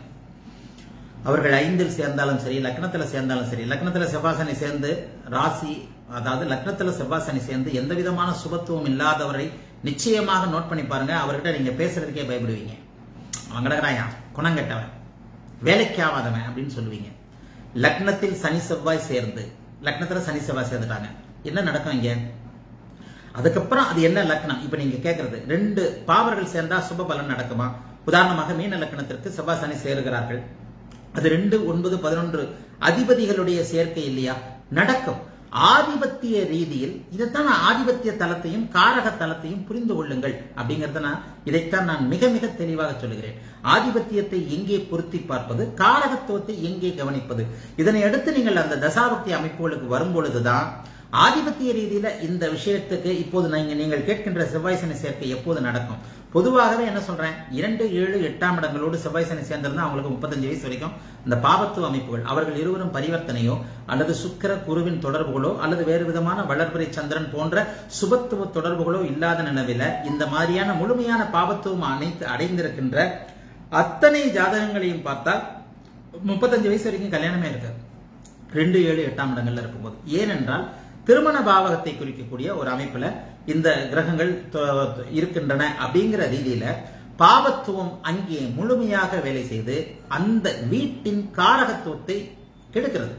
அவர்கள் ஐந்தில் சேர்ந்தாலும் சரி லக்னத்துல சேர்ந்தாலும் சரி லக்னத்துல செவ்வாசனை சேர்ந்து ராசி அதாவது லக்னத்துல செவ்வாசனை சேர்ந்து எந்த விதமான சுபத்துவம் இல்லாதவரை நிச்சயமாக நோட் பண்ணி பாருங்க அவர்கிட்ட நீங்க பேசுறதுக்கே பயப்படுவீங்க அவன் கிடக்குறாயா குணம் கெட்டவன் வேலைக்கு ஆகாதவன் அப்படின்னு சொல்லுவீங்க லக்னத்தில் சனி செவ்வாய் சேர்ந்து லக்னத்துல சனி செவ்வாய் சேர்ந்துட்டாங்க என்ன நடக்கும் இங்க அதுக்கப்புறம் அது என்ன லக்னம் இப்ப நீங்க கேக்குறது ரெண்டு பாவர்கள் சேர்ந்தா சுப பலன் நடக்குமா உதாரணமாக மீன லக்னத்திற்கு செவ்வாய் சனி சேருகிறார்கள் அது ரெண்டு ஒன்பது பதினொன்று அதிபதிகளுடைய சேர்க்கை இல்லையா நடக்கும் ஆதிபத்திய ரீதியில் இதைத்தான் நான் ஆதிபத்திய தளத்தையும் காரக தளத்தையும் புரிந்து கொள்ளுங்கள் அப்படிங்கறத நான் இதைத்தான் நான் மிக மிக தெளிவாக சொல்லுகிறேன் ஆதிபத்தியத்தை எங்கே பொருத்தி பார்ப்பது காரகத்துவத்தை எங்கே கவனிப்பது இதனை அடுத்து நீங்கள் அந்த தசாபக்தி அமைப்புகளுக்கு வரும்பொழுதுதான் ஆதிபத்திய ரீதியில இந்த விஷயத்துக்கு இப்போது நீங்க நீங்கள் கேட்கின்ற செவ்வாய் சனி சேர்க்கை எப்போது நடக்கும் பொதுவாகவே என்ன சொல்றேன் இரண்டு ஏழு எட்டாம் இடங்களோடு செவ்வாய் சனி சேர்ந்திருந்தா அவங்களுக்கு முப்பத்தஞ்சு வயசு வரைக்கும் இந்த பாபத்துவ அமைப்புகள் அவர்கள் இருவரும் பரிவர்த்தனையோ அல்லது சுக்கிர குருவின் தொடர்புகளோ அல்லது வேறு விதமான வளர்பிறை சந்திரன் போன்ற சுபத்துவ தொடர்புகளோ இல்லாத நிலவில இந்த மாதிரியான முழுமையான பாபத்துவம் அனைத்து அடைந்திருக்கின்ற அத்தனை ஜாதகங்களையும் பார்த்தால் முப்பத்தஞ்சு வயசு வரைக்கும் கல்யாணமே இருக்கு ரெண்டு ஏழு எட்டாம் இடங்கள்ல இருக்கும்போது ஏனென்றால் திருமண பாவகத்தை குறிக்கக்கூடிய ஒரு அமைப்புல இந்த கிரகங்கள் தொ- இருக்கின்றன அப்படிங்கிற ரீதியில பாவத்துவம் அங்கே முழுமையாக வேலை செய்து அந்த வீட்டின் காரகத்துவத்தை கெடுக்கிறது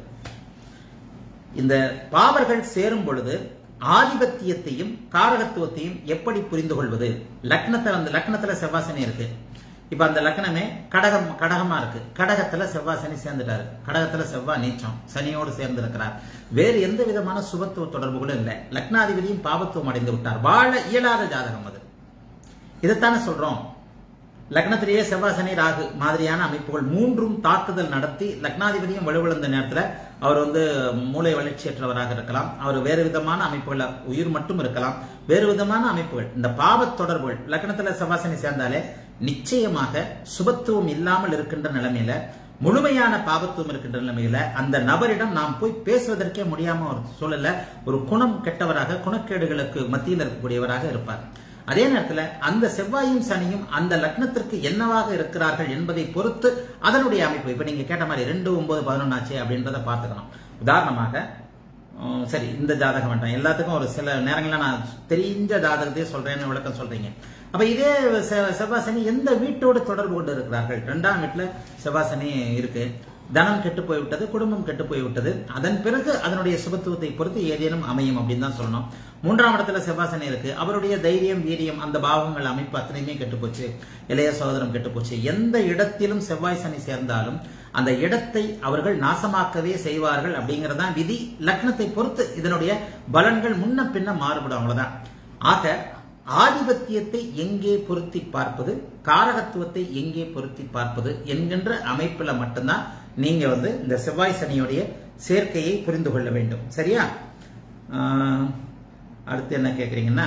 இந்த பாவர்கள் சேரும் பொழுது ஆதிபத்தியத்தையும் காரகத்துவத்தையும் எப்படி புரிந்து கொள்வது லக்னத்துல அந்த லக்னத்துல செவ்வாசனி இருக்கு இப்ப அந்த லக்னமே கடகம் கடகமா இருக்கு கடகத்துல செவ்வாசனி சேர்ந்துட்டாரு கடகத்துல செவ்வாய் நீச்சம் சனியோடு சேர்ந்து இருக்கிறார் வேறு எந்த விதமான சுபத்துவ தொடர்புகளும் இல்லை லக்னாதிபதியும் பாவத்துவம் அடைந்து விட்டார் வாழ இயலாத ஜாதகம் அது இதைத்தானே சொல்றோம் லக்னத்திலேயே செவ்வாய் சனி ராகு மாதிரியான அமைப்புகள் மூன்றும் தாக்குதல் நடத்தி லக்னாதிபதியும் வலுவிழந்த நேரத்துல அவர் வந்து மூளை வளர்ச்சியற்றவராக இருக்கலாம் அவர் வேறு விதமான அமைப்புகள் உயிர் மட்டும் இருக்கலாம் வேறு விதமான அமைப்புகள் இந்த பாவத் தொடர்புகள் லக்னத்துல செவ்வாய் சனி சேர்ந்தாலே நிச்சயமாக சுபத்துவம் இல்லாமல் இருக்கின்ற நிலைமையில முழுமையான பாவத்துவம் இருக்கின்ற நிலைமையில அந்த நபரிடம் நாம் போய் பேசுவதற்கே முடியாம ஒரு சூழல்ல ஒரு குணம் கெட்டவராக குணக்கேடுகளுக்கு மத்தியில் இருக்கக்கூடியவராக இருப்பார் அதே நேரத்துல அந்த செவ்வாயும் சனியும் அந்த லக்னத்திற்கு என்னவாக இருக்கிறார்கள் என்பதை பொறுத்து அதனுடைய அமைப்பு இப்ப நீங்க கேட்ட மாதிரி ரெண்டு ஒன்பது பதினொன்னு ஆச்சு அப்படின்றத பார்த்துக்கணும் உதாரணமாக உம், சரி இந்த ஜாதகம் வேண்டாம் எல்லாத்துக்கும் ஒரு சில நேரங்கள்ல நான் தெரிஞ்ச ஜாதகத்தையே சொல்றேன்னு விளக்கம் சொல்றீங்க அப்ப இதே செ- செவ்வாய் சனி எந்த வீட்டோடு தொடர்பு கொண்டு இருக்கிறார்கள் ரெண்டாம் வீட்டுல செவ்வாய் சனி இருக்கு தனம் கெட்டு போய்விட்டது குடும்பம் கெட்டு போய்விட்டது அதன் பிறகு அதனுடைய சுபத்துவத்தை பொறுத்து ஏதேனும் அமையும் அப்படின்னு தான் சொல்லணும் மூன்றாம் இடத்துல செவ்வாசனை இருக்கு அவருடைய தைரியம் வீரியம் அந்த பாவங்கள் அமைப்பு அத்தனையுமே கெட்டு போச்சு இளைய சகோதரம் கெட்டு போச்சு எந்த இடத்திலும் செவ்வாய் சனி சேர்ந்தாலும் அந்த இடத்தை அவர்கள் நாசமாக்கவே செய்வார்கள் அப்படிங்கறதான் விதி லக்னத்தை பொறுத்து இதனுடைய பலன்கள் முன்ன பின்ன மாறுபடும் அவ்வளவுதான் ஆக ஆதிபத்தியத்தை எங்கே பொருத்தி பார்ப்பது காரகத்துவத்தை எங்கே பொருத்தி பார்ப்பது என்கின்ற அமைப்புல மட்டும்தான் நீங்க வந்து இந்த செவ்வாய் சனியுடைய சேர்க்கையை புரிந்து கொள்ள வேண்டும் சரியா ஆஹ், அடுத்து என்ன கேக்குறீங்கன்னா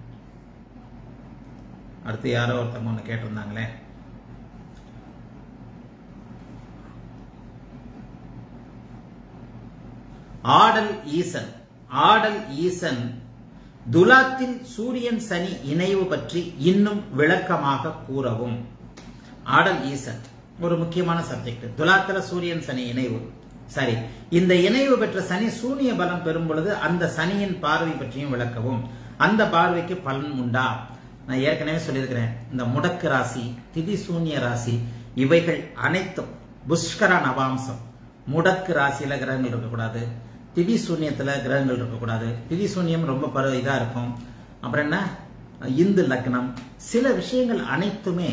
அடுத்து யாரோ ஒருத்தவங்க ஒன்று கேட்டிருந்தாங்களே ஆடல் ஈசன் ஆடல் ஈசன் துலாத்தில் சூரியன் சனி இணைவு பற்றி இன்னும் விளக்கமாக கூறவும் ஆடல் ஈசன் ஒரு முக்கியமான சப்ஜெக்ட் துலாத்துல சூரியன் சனி இணைவு சரி இந்த இணைவு பெற்ற சனி சூனிய பலம் பெறும் பொழுது அந்த சனியின் பார்வை பற்றியும் விளக்கவும் அந்த பார்வைக்கு பலன் உண்டா நான் ஏற்கனவே சொல்லியிருக்கிறேன் இந்த முடக்கு ராசி திதி சூன்ய ராசி இவைகள் அனைத்தும் புஷ்கர நவாம்சம் முடக்கு ராசியில கிரகங்கள் இருக்கக்கூடாது திதி சூன்யத்துல கிரகங்கள் இருக்கக்கூடாது திதி சூன்யம் ரொம்ப பரு இதா இருக்கும் அப்புறம் என்ன இந்து லக்னம் சில விஷயங்கள் அனைத்துமே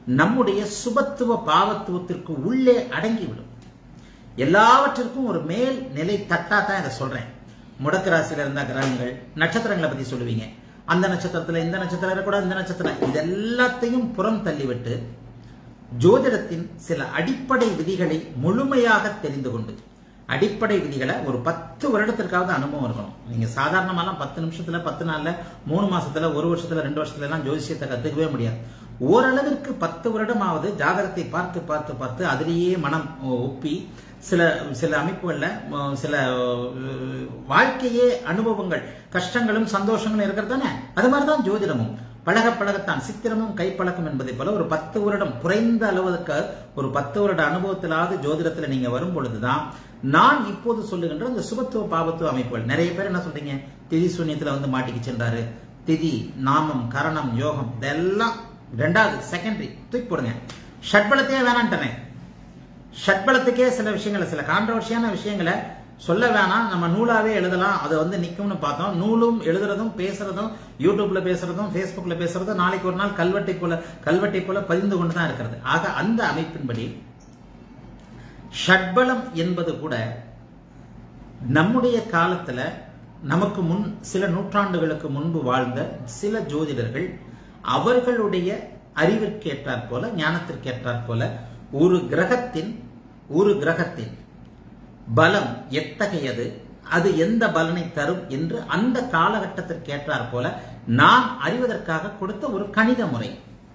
நம்முடைய சுபத்துவ பாவத்துவத்திற்கு உள்ளே அடங்கிவிடும் எல்லாவற்றிற்கும் ஒரு மேல் நிலை தட்டா தான் இதை சொல்றேன் முடக்கு ராசியில இருந்த கிரகங்கள் நட்சத்திரங்களை பத்தி சொல்லுவீங்க அந்த நட்சத்திரத்துல இந்த நட்சத்திரம் இருக்கக்கூடாது இந்த நட்சத்திரம் இது எல்லாத்தையும் புறம் தள்ளிவிட்டு ஜோதிடத்தின் சில அடிப்படை விதிகளை முழுமையாக தெரிந்து கொண்டு அடிப்படை விதிகளை ஒரு பத்து வருடத்திற்காவது அனுபவம் இருக்கணும் நீங்க சாதாரணமாலாம் பத்து நிமிஷத்துல பத்து நாள்ல மூணு மாசத்துல ஒரு வருஷத்துல ரெண்டு வருஷத்துல எல்லாம் ஜோதிஷத்தை கத்துக்கவே முடியாது ஓரளவிற்கு பத்து வருடமாவது ஜாதகத்தை பார்த்து பார்த்து பார்த்து அதிலேயே மனம் ஒப்பி சில சில அமைப்புகள்ல அஹ், சில அஹ், வாழ்க்கையே அனுபவங்கள் கஷ்டங்களும் சந்தோஷங்களும் இருக்கிறது தானே அது மாதிரிதான் ஜோதிடமும் பழக பழகத்தான் சித்திரமும் கைப்பழக்கம் என்பதை போல ஒரு பத்து வருடம் குறைந்த அளவுக்கு ஒரு பத்து வருட அனுபவத்திலாவது ஜோதிடத்துல நீங்க வரும் பொழுதுதான் நான் இப்போது சொல்லுகின்ற இந்த சுபத்துவ பாவத்துவ அமைப்புகள் நிறைய பேர் என்ன சொல்றீங்க திதி சூன்யத்துல வந்து மாட்டிக்கு சென்றாரு திதி நாமம் கரணம் யோகம் இதெல்லாம் ரெண்டாவது செகண்டரி தூக்கி போடுங்க ஷட்பலத்தையே வேணான்ட்டனே ஷட்பலத்துக்கே சில விஷயங்களை சில கான்ட்ரவர்ஷியான விஷயங்களை சொல்ல வேணாம் நம்ம நூலாவே எழுதலாம் அது வந்து நிக்கும்னு பார்த்தோம் நூலும் எழுதுறதும் பேசுறதும் யூடியூப்ல பேசுறதும் ஃபேஸ்புக்ல பேசுறதும் நாளைக்கு ஒரு நாள் கல்வெட்டை போல கல்வெட்டை போல பதிந்து கொண்டு தான் இருக்கிறது ஆக அந்த அமைப்பின்படி ஷட்பலம் என்பது கூட நம்முடைய காலத்துல நமக்கு முன் சில நூற்றாண்டுகளுக்கு முன்பு வாழ்ந்த சில ஜோதிடர்கள் அவர்களுடைய அறிவிற்கு ஏற்றாற் போல ஞானத்திற்கு ஏற்றாற் போல ஒரு கிரகத்தின் ஒரு கிரகத்தின் பலம் எத்தகையது அது எந்த பலனை தரும் என்று அந்த காலகட்டத்திற்கு ஏற்றாற் போல நாம் அறிவதற்காக கொடுத்த ஒரு கணித முறை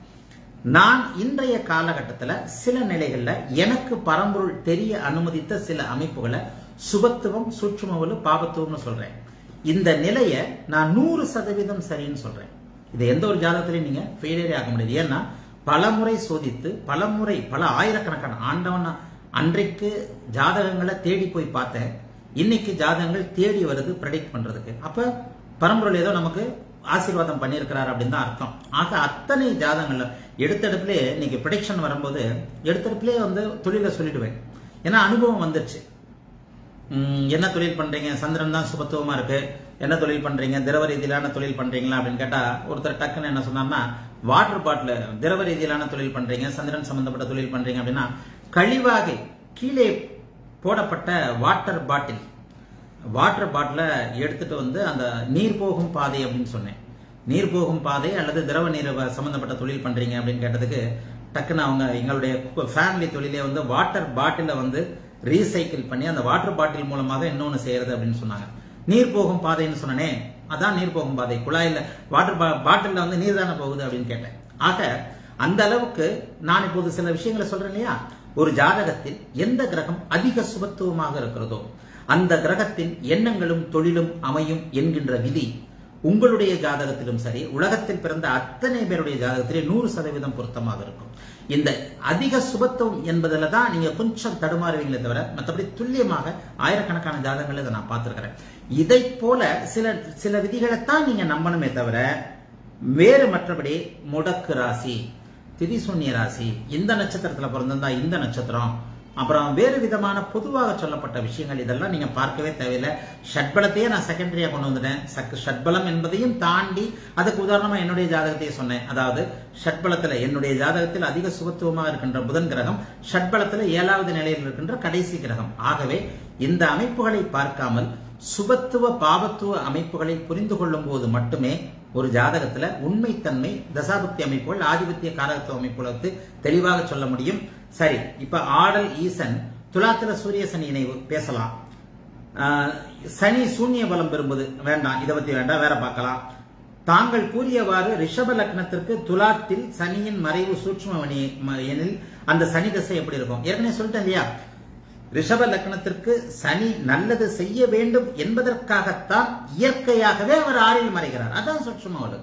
நான் இன்றைய காலகட்டத்துல சில நிலைகள்ல எனக்கு பரம்பொருள் தெரிய அனுமதித்த சில அமைப்புகளை சுபத்துவம் சூட்சுமவலு பாபத்துவம்னு சொல்றேன் இந்த நிலைய நான் நூறு சதவீதம் சரின்னு சொல்றேன் இது எந்த ஒரு ஜாதகத்திலையும் நீங்க ஃபெயிலியரே ஆக முடியாது ஏன்னா பலமுறை சோதித்து பலமுறை பல ஆயிரக்கணக்கான ஆண்டவன் அன்றைக்கு ஜாதகங்களை தேடி போய் பார்த்தேன் இன்னைக்கு ஜாதகங்கள் தேடி வருது ப்ரெடிக்ட் பண்றதுக்கு அப்ப பரம்பொருள் ஏதோ நமக்கு ஆசீர்வாதம் பண்ணியிருக்கிறார் அப்படின்னு தான் அர்த்தம் ஆக அத்தனை ஜாதகங்கள்ல எடுத்தெடுப்புலே இன்னைக்கு ப்ரொடிக்ஷன் வரும்போது எடுத்தெடுப்புலே வந்து தொழிலை சொல்லிடுவேன் ஏன்னா அனுபவம் வந்துருச்சு ம், என்ன தொழில் பண்றீங்க சந்திரன் தான் சுபத்துவமா இருக்கு என்ன தொழில் பண்றீங்க திரவ ரீதியிலான தொழில் பண்றீங்களா அப்படின்னு கேட்டா ஒருத்தர் டக்குன்னு என்ன சொன்னார்னா வாட்டர் பாட்டில் திரவ ரீதியிலான தொழில் பண்றீங்க சந்திரன் சம்பந்தப்பட்ட தொழில் பண்றீங்க அப்படின்னா கழிவாகை கீழே போடப்பட்ட வாட்டர் பாட்டில் வாட்டர் பாட்டில எடுத்துட்டு வந்து அந்த நீர் போகும் பாதை அப்படின்னு சொன்னேன் நீர் போகும் பாதை அல்லது திரவ நீர் வ- சம்பந்தப்பட்ட தொழில் பண்றீங்க அப்படின்னு கேட்டதுக்கு டக்குன்னு அவங்க எங்களுடைய ஃபேமிலி தொழிலே வந்து வாட்டர் பாட்டில வந்து ரீசைக்கிள் பண்ணி அந்த வாட்டர் பாட்டில் மூலமாக இன்னொன்னு செய்யறது அப்படின்னு சொன்னாங்க நீர் போகும் பாதைன்னு சொன்னனே அதான் நீர் போகும் பாதை குழாயில வாட்டர் பாட்டில்ல வந்து நீர் தானே போகுது அப்படின்னு கேட்டேன் ஆக அந்த அளவுக்கு நான் இப்போது சில விஷயங்களை சொல்றேன் இல்லையா ஒரு ஜாதகத்தில் எந்த கிரகம் அதிக சுபத்துவமாக இருக்கிறதோ அந்த கிரகத்தின் எண்ணங்களும் தொழிலும் அமையும் என்கின்ற விதி உங்களுடைய ஜாதகத்திலும் சரி உலகத்தில் பிறந்த அத்தனை பேருடைய ஜாதகத்திலே நூறு சதவீதம் பொருத்தமாக இருக்கும் இந்த அதிக சுபத்துவம் என்பதில் தான் நீங்க கொஞ்சம் தடுமாறுவீங்களே தவிர மற்றபடி துல்லியமாக ஆயிரக்கணக்கான ஜாதகங்களை இதை நான் பார்த்திருக்கிறேன் இதை போல சில சில விதிகளைத்தான் நீங்க நம்பணுமே தவிர வேறு மற்றபடி முடக்கு ராசி திதிசூன்ய ராசி இந்த நட்சத்திரத்துல பிறந்திருந்தா இந்த நட்சத்திரம் அப்புறம் வேறு விதமான பொதுவாக சொல்லப்பட்ட விஷயங்கள் இதெல்லாம் நீங்க பார்க்கவே தேவையில்லை ஷட்பலத்தையே நான் செகண்டரியா கொண்டு வந்துட்டேன் சக் ஷட்பலம் என்பதையும் தாண்டி அதுக்கு உதாரணமா என்னுடைய ஜாதகத்தையே சொன்னேன் அதாவது ஷட்பலத்துல என்னுடைய ஜாதகத்தில் அதிக சுபத்துவமாக இருக்கின்ற புதன் கிரகம் ஷட்பலத்துல ஏழாவது நிலையில் இருக்கின்ற கடைசி கிரகம் ஆகவே இந்த அமைப்புகளை பார்க்காமல் சுபத்துவ பாபத்துவ அமைப்புகளை புரிந்து கொள்ளும் போது மட்டுமே ஒரு ஜாதகத்துல உண்மைத்தன்மை தசாபுக்தி அமைப்புகள் ஆதிபத்திய காரகத்துவ அமைப்புகளை வந்து தெளிவாக சொல்ல முடியும் சரி இப்ப ஆடல் ஈசன் துலாத்துல சூரிய சனி இணைவு பேசலாம் ஆஹ், சனி சூன்ய பலம் பெறும்போது வேண்டாம் இதை பத்தி வேண்டாம் வேற பார்க்கலாம் தாங்கள் கூறியவாறு ரிஷப லக்னத்திற்கு துலாத்தில் சனியின் மறைவு சூட்சும மணி ம- எனில் அந்த சனி தசை எப்படி இருக்கும் ஏற்கனவே சொல்லிட்டேன் இல்லையா ரிஷப லக்னத்திற்கு சனி நல்லது செய்ய வேண்டும் என்பதற்காகத்தான் இயற்கையாகவே அவர் ஆறில் மறைகிறார் அதான் சூட்சும வலு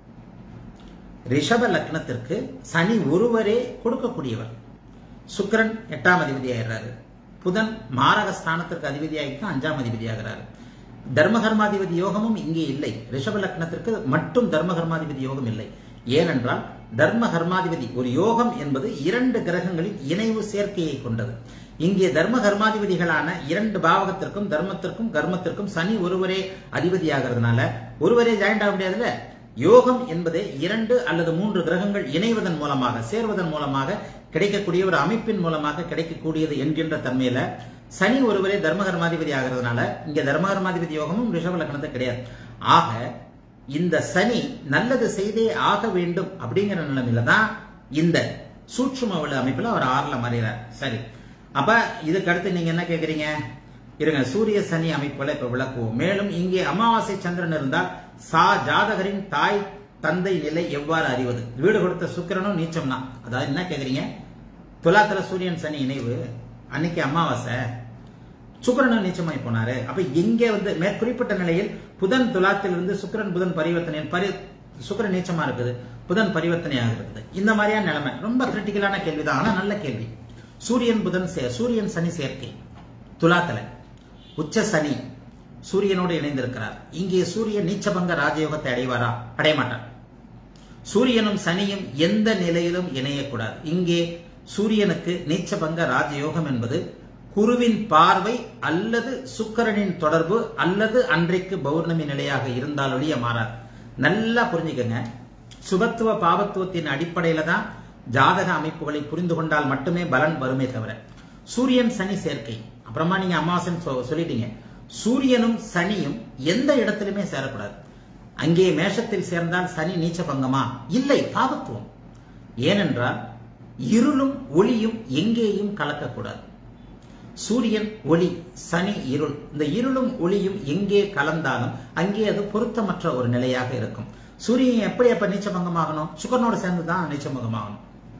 ரிஷப லக்னத்திற்கு சனி ஒருவரே கொடுக்கக்கூடியவர் சுக்கிரன் எட்டாம் அதிபதி ஆகிறாரு புதன் மாரக ஸ்தானத்திற்கு அதிபதியாகிட்டு அஞ்சாம் அதிபதி ஆகிறாரு தர்மகர்மாதிபதி யோகமும் இங்கே இல்லை ரிஷப லக்னத்திற்கு மட்டும் தர்மகர்மாதிபதி யோகம் இல்லை ஏனென்றால் தர்ம கர்மாதிபதி ஒரு யோகம் என்பது இரண்டு கிரகங்களின் இணைவு சேர்க்கையை கொண்டது இங்கே தர்ம கர்மாதிபதிகளான இரண்டு பாவகத்திற்கும் தர்மத்திற்கும் கர்மத்திற்கும் சனி ஒருவரே அதிபதியாகிறதுனால ஒருவரே ஜாயிண்ட் ஆக முடியாதுல்ல யோகம் என்பதே இரண்டு அல்லது மூன்று கிரகங்கள் இணைவதன் மூலமாக சேர்வதன் மூலமாக கிடைக்கக்கூடிய ஒரு அமைப்பின் மூலமாக கிடைக்கக்கூடியது என்கின்ற தன்மையில சனி ஒருவரே தர்மகர்மாதிபதி ஆகிறதுனால இங்க தர்மகர்மாதிபதி யோகமும் ரிஷப லக்னத்தை கிடையாது ஆக இந்த சனி நல்லது செய்தே ஆக வேண்டும் அப்படிங்கிற நிலைமையில தான் இந்த சூட்சும விழு அமைப்புல அவர் ஆறுல மறைகிறார் சரி அப்ப இதுக்கு அடுத்து நீங்க என்ன கேக்குறீங்க இருங்க சூரிய சனி அமைப்புகளை இப்ப விளக்குவோம் மேலும் இங்கே அமாவாசை சந்திரன் இருந்தால் சா ஜாதகரின் தாய் தந்தை நிலை எவ்வாறு அறிவது வீடு கொடுத்த சுக்கிரனும் நீச்சம் தான் அதாவது என்ன கேக்குறீங்க துலாத்துல சூரியன் சனி இணைவு அன்னைக்கு அமாவாசை சுக்கிரனும் நீச்சமாய் போனாரு அப்ப எங்கே வந்து மேற்குறிப்பிட்ட நிலையில் புதன் துலாத்திலிருந்து சுக்கிரன் புதன் பரிவர்த்தனை பரி சுக்கிரன் நீச்சமா இருக்குது புதன் பரிவர்த்தனையாக இருக்குது இந்த மாதிரியான நிலைமை ரொம்ப கிரிட்டிக்கலான கேள்விதான் ஆனா நல்ல கேள்வி சூரியன் புதன் சே- சூரியன் சனி சேர்க்கை துலாத்துல உச்ச சனி சூரியனோடு இணைந்திருக்கிறார் இங்கே சூரியன் நீச்சபங்க ராஜயோகத்தை அடைவாரா அடைய மாட்டார் சூரியனும் சனியும் எந்த நிலையிலும் இணையக்கூடாது இங்கே சூரியனுக்கு நீச்சபங்க ராஜயோகம் என்பது குருவின் பார்வை அல்லது சுக்கிரனின் தொடர்பு அல்லது அன்றைக்கு பௌர்ணமி நிலையாக இருந்தால் ஒழிய மாறாது நல்லா புரிஞ்சுக்கங்க சுபத்துவ பாவத்துவத்தின் அடிப்படையில தான் ஜாதக அமைப்புகளை புரிந்து கொண்டால் மட்டுமே பலன் வருமே தவிர சூரியன் சனி சேர்க்கை அப்புறமா நீங்க அமாவாசைன்னு சொ- சொல்லிட்டீங்க சூரியனும் சனியும் எந்த இடத்திலுமே சேரக்கூடாது அங்கே மேஷத்தில் சேர்ந்தால் சனி நீச்ச பங்கமா இல்லை பாவத்துவம் ஏனென்றால் இருளும் ஒளியும் எங்கேயும் கலக்கக்கூடாது சூரியன் ஒளி சனி இருள் இந்த இருளும் ஒளியும் எங்கே கலந்தாலும் அங்கே அது பொருத்தமற்ற ஒரு நிலையாக இருக்கும் சூரியன் எப்படி அப்ப நீச்சபங்கமாகணும் சுக்கரனோடு சேர்ந்து தான் நீச்சபங்கமாகணும்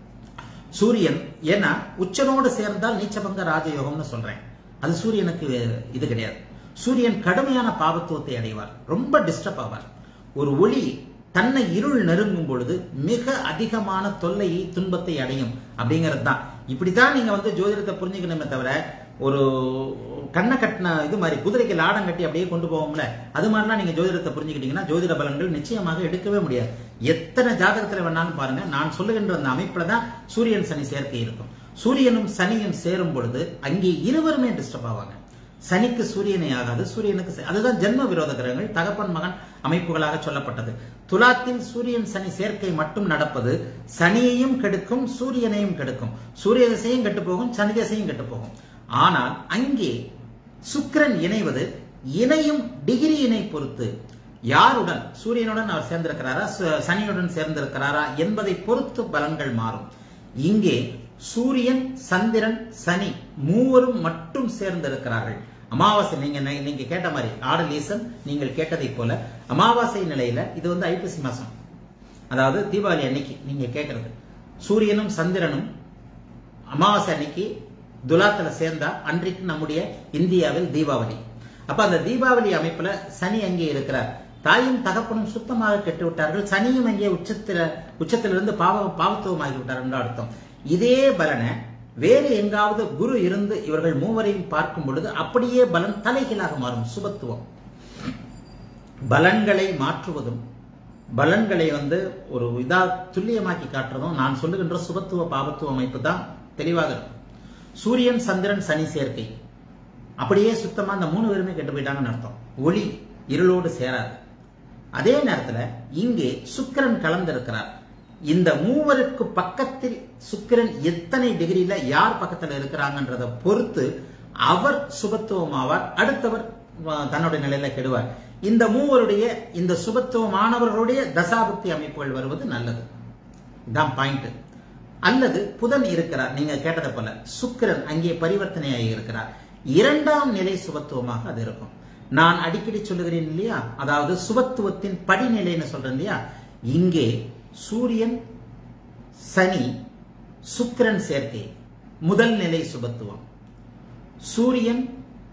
சூரியன் ஏன்னா உச்சனோடு சேர்ந்தால் நீச்சபங்க ராஜயோகம்னு சொல்றேன் அது சூரியனுக்கு இது கிடையாது சூரியன் கடுமையான பாவத்துவத்தை அடைவார் ரொம்ப டிஸ்டர்ப் ஆவார் ஒரு ஒளி தன்னை இருள் நெருங்கும் பொழுது மிக அதிகமான தொல்லையை துன்பத்தை அடையும் அப்படிங்கிறது தான் இப்படித்தான் நீங்க வந்து ஜோதிடத்தை புரிஞ்சுக்கணுமே தவிர ஒரு கண்ணை கட்டின இது மாதிரி குதிரைக்கு லாடம் கட்டி அப்படியே கொண்டு போவோம்ல அது மாதிரிலாம் நீங்க ஜோதிடத்தை புரிஞ்சுக்கிட்டீங்கன்னா ஜோதிட பலன்கள் நிச்சயமாக எடுக்கவே முடியாது எத்தனை ஜாதகத்துல வேணாலும் பாருங்க நான் சொல்லுகின்ற அந்த அமைப்புல தான் சூரியன் சனி சேர்க்கை இருக்கும் சூரியனும் சனியும் சேரும் பொழுது அங்கே இருவருமே டிஸ்டர்ப் ஆவாங்க சனிக்கு சூரியனை ஆகாது சூரியனுக்கு ச- அதுதான் ஜென்ம விரோத கிரகங்கள் தகப்பன் மகன் அமைப்புகளாக சொல்லப்பட்டது துலாத்தில் சூரியன் சனி சேர்க்கை மட்டும் நடப்பது சனியையும் கெடுக்கும் சூரியனையும் கெடுக்கும் சூரிய திசையும் கெட்டு போகும் சனி திசையும் கெட்டு போகும் ஆனால் அங்கே சுக்கிரன் இணைவது இணையும் டிகிரியினை பொறுத்து யாருடன் சூரியனுடன் அவர் சேர்ந்திருக்கிறாரா சு- சனியுடன் சேர்ந்திருக்கிறாரா என்பதை பொறுத்து பலன்கள் மாறும் இங்கே சூரியன் சந்திரன் சனி மூவரும் மட்டும் சேர்ந்திருக்கிறார்கள் அமாவாசை நீங்க நை- நீங்க கேட்ட மாதிரி ஆடல் ஈசன் நீங்கள் கேட்டதை போல அமாவாசை நிலையில இது வந்து ஐப்பசி மாசம் அதாவது தீபாவளி அன்னைக்கு நீங்க கேட்கறது சூரியனும் சந்திரனும் அமாவாசை அன்னைக்கு துலாத்துல சேர்ந்தா அன்றைக்கு நம்முடைய இந்தியாவில் தீபாவளி அப்ப அந்த தீபாவளி அமைப்புல சனி அங்கே இருக்கிறார் தாயும் தகப்பனும் சுத்தமாக கெட்டு விட்டார்கள் சனியும் அங்கே உச்சத்தில உச்சத்திலிருந்து பாவ பாவத்துவமாகி விட்டார் என்று அர்த்தம் இதே பலனை வேறு எங்காவது குரு இருந்து இவர்கள் மூவரையும் பார்க்கும் பொழுது அப்படியே பலன் தலைகீழாக மாறும் சுபத்துவம் பலன்களை மாற்றுவதும் பலன்களை வந்து ஒரு இதா துல்லியமாக்கி காட்டுறதும் நான் சொல்லுகின்ற சுபத்துவ பாபத்துவ அமைப்பு தான் தெளிவாக இருக்கும் சூரியன் சந்திரன் சனி சேர்க்கை அப்படியே சுத்தமா அந்த மூணு பேருமே கெட்டு போயிட்டாங்கன்னு அர்த்தம் ஒளி இருளோடு சேராது அதே நேரத்துல இங்கே சுக்கிரன் கலந்திருக்கிறார் இந்த மூவருக்கு பக்கத்தில் சுக்கிரன் எத்தனை டிகிரியில யார் பக்கத்துல இருக்கிறாங்கன்றத பொறுத்து அவர் சுபத்துவமாவார் அடுத்தவர் அஹ், தன்னுடைய நிலையில கெடுவார் இந்த மூவருடைய இந்த சுபத்துவமானவர்களுடைய தசாபுக்தி அமைப்புகள் வருவது நல்லது இதான் பாயிண்ட் அல்லது புதன் இருக்கிறார் நீங்க கேட்டதை போல சுக்கிரன் அங்கே பரிவர்த்தனையாகி இருக்கிறார் இரண்டாம் நிலை சுபத்துவமாக அது இருக்கும் நான் அடிக்கடி சொல்லுகிறேன் இல்லையா அதாவது சுபத்துவத்தின் படிநிலைன்னு சொல்றேன் இல்லையா இங்கே சூரியன் சனி சுக்கிரன் சேர்க்கை முதல் நிலை சுபத்துவம் சூரியன்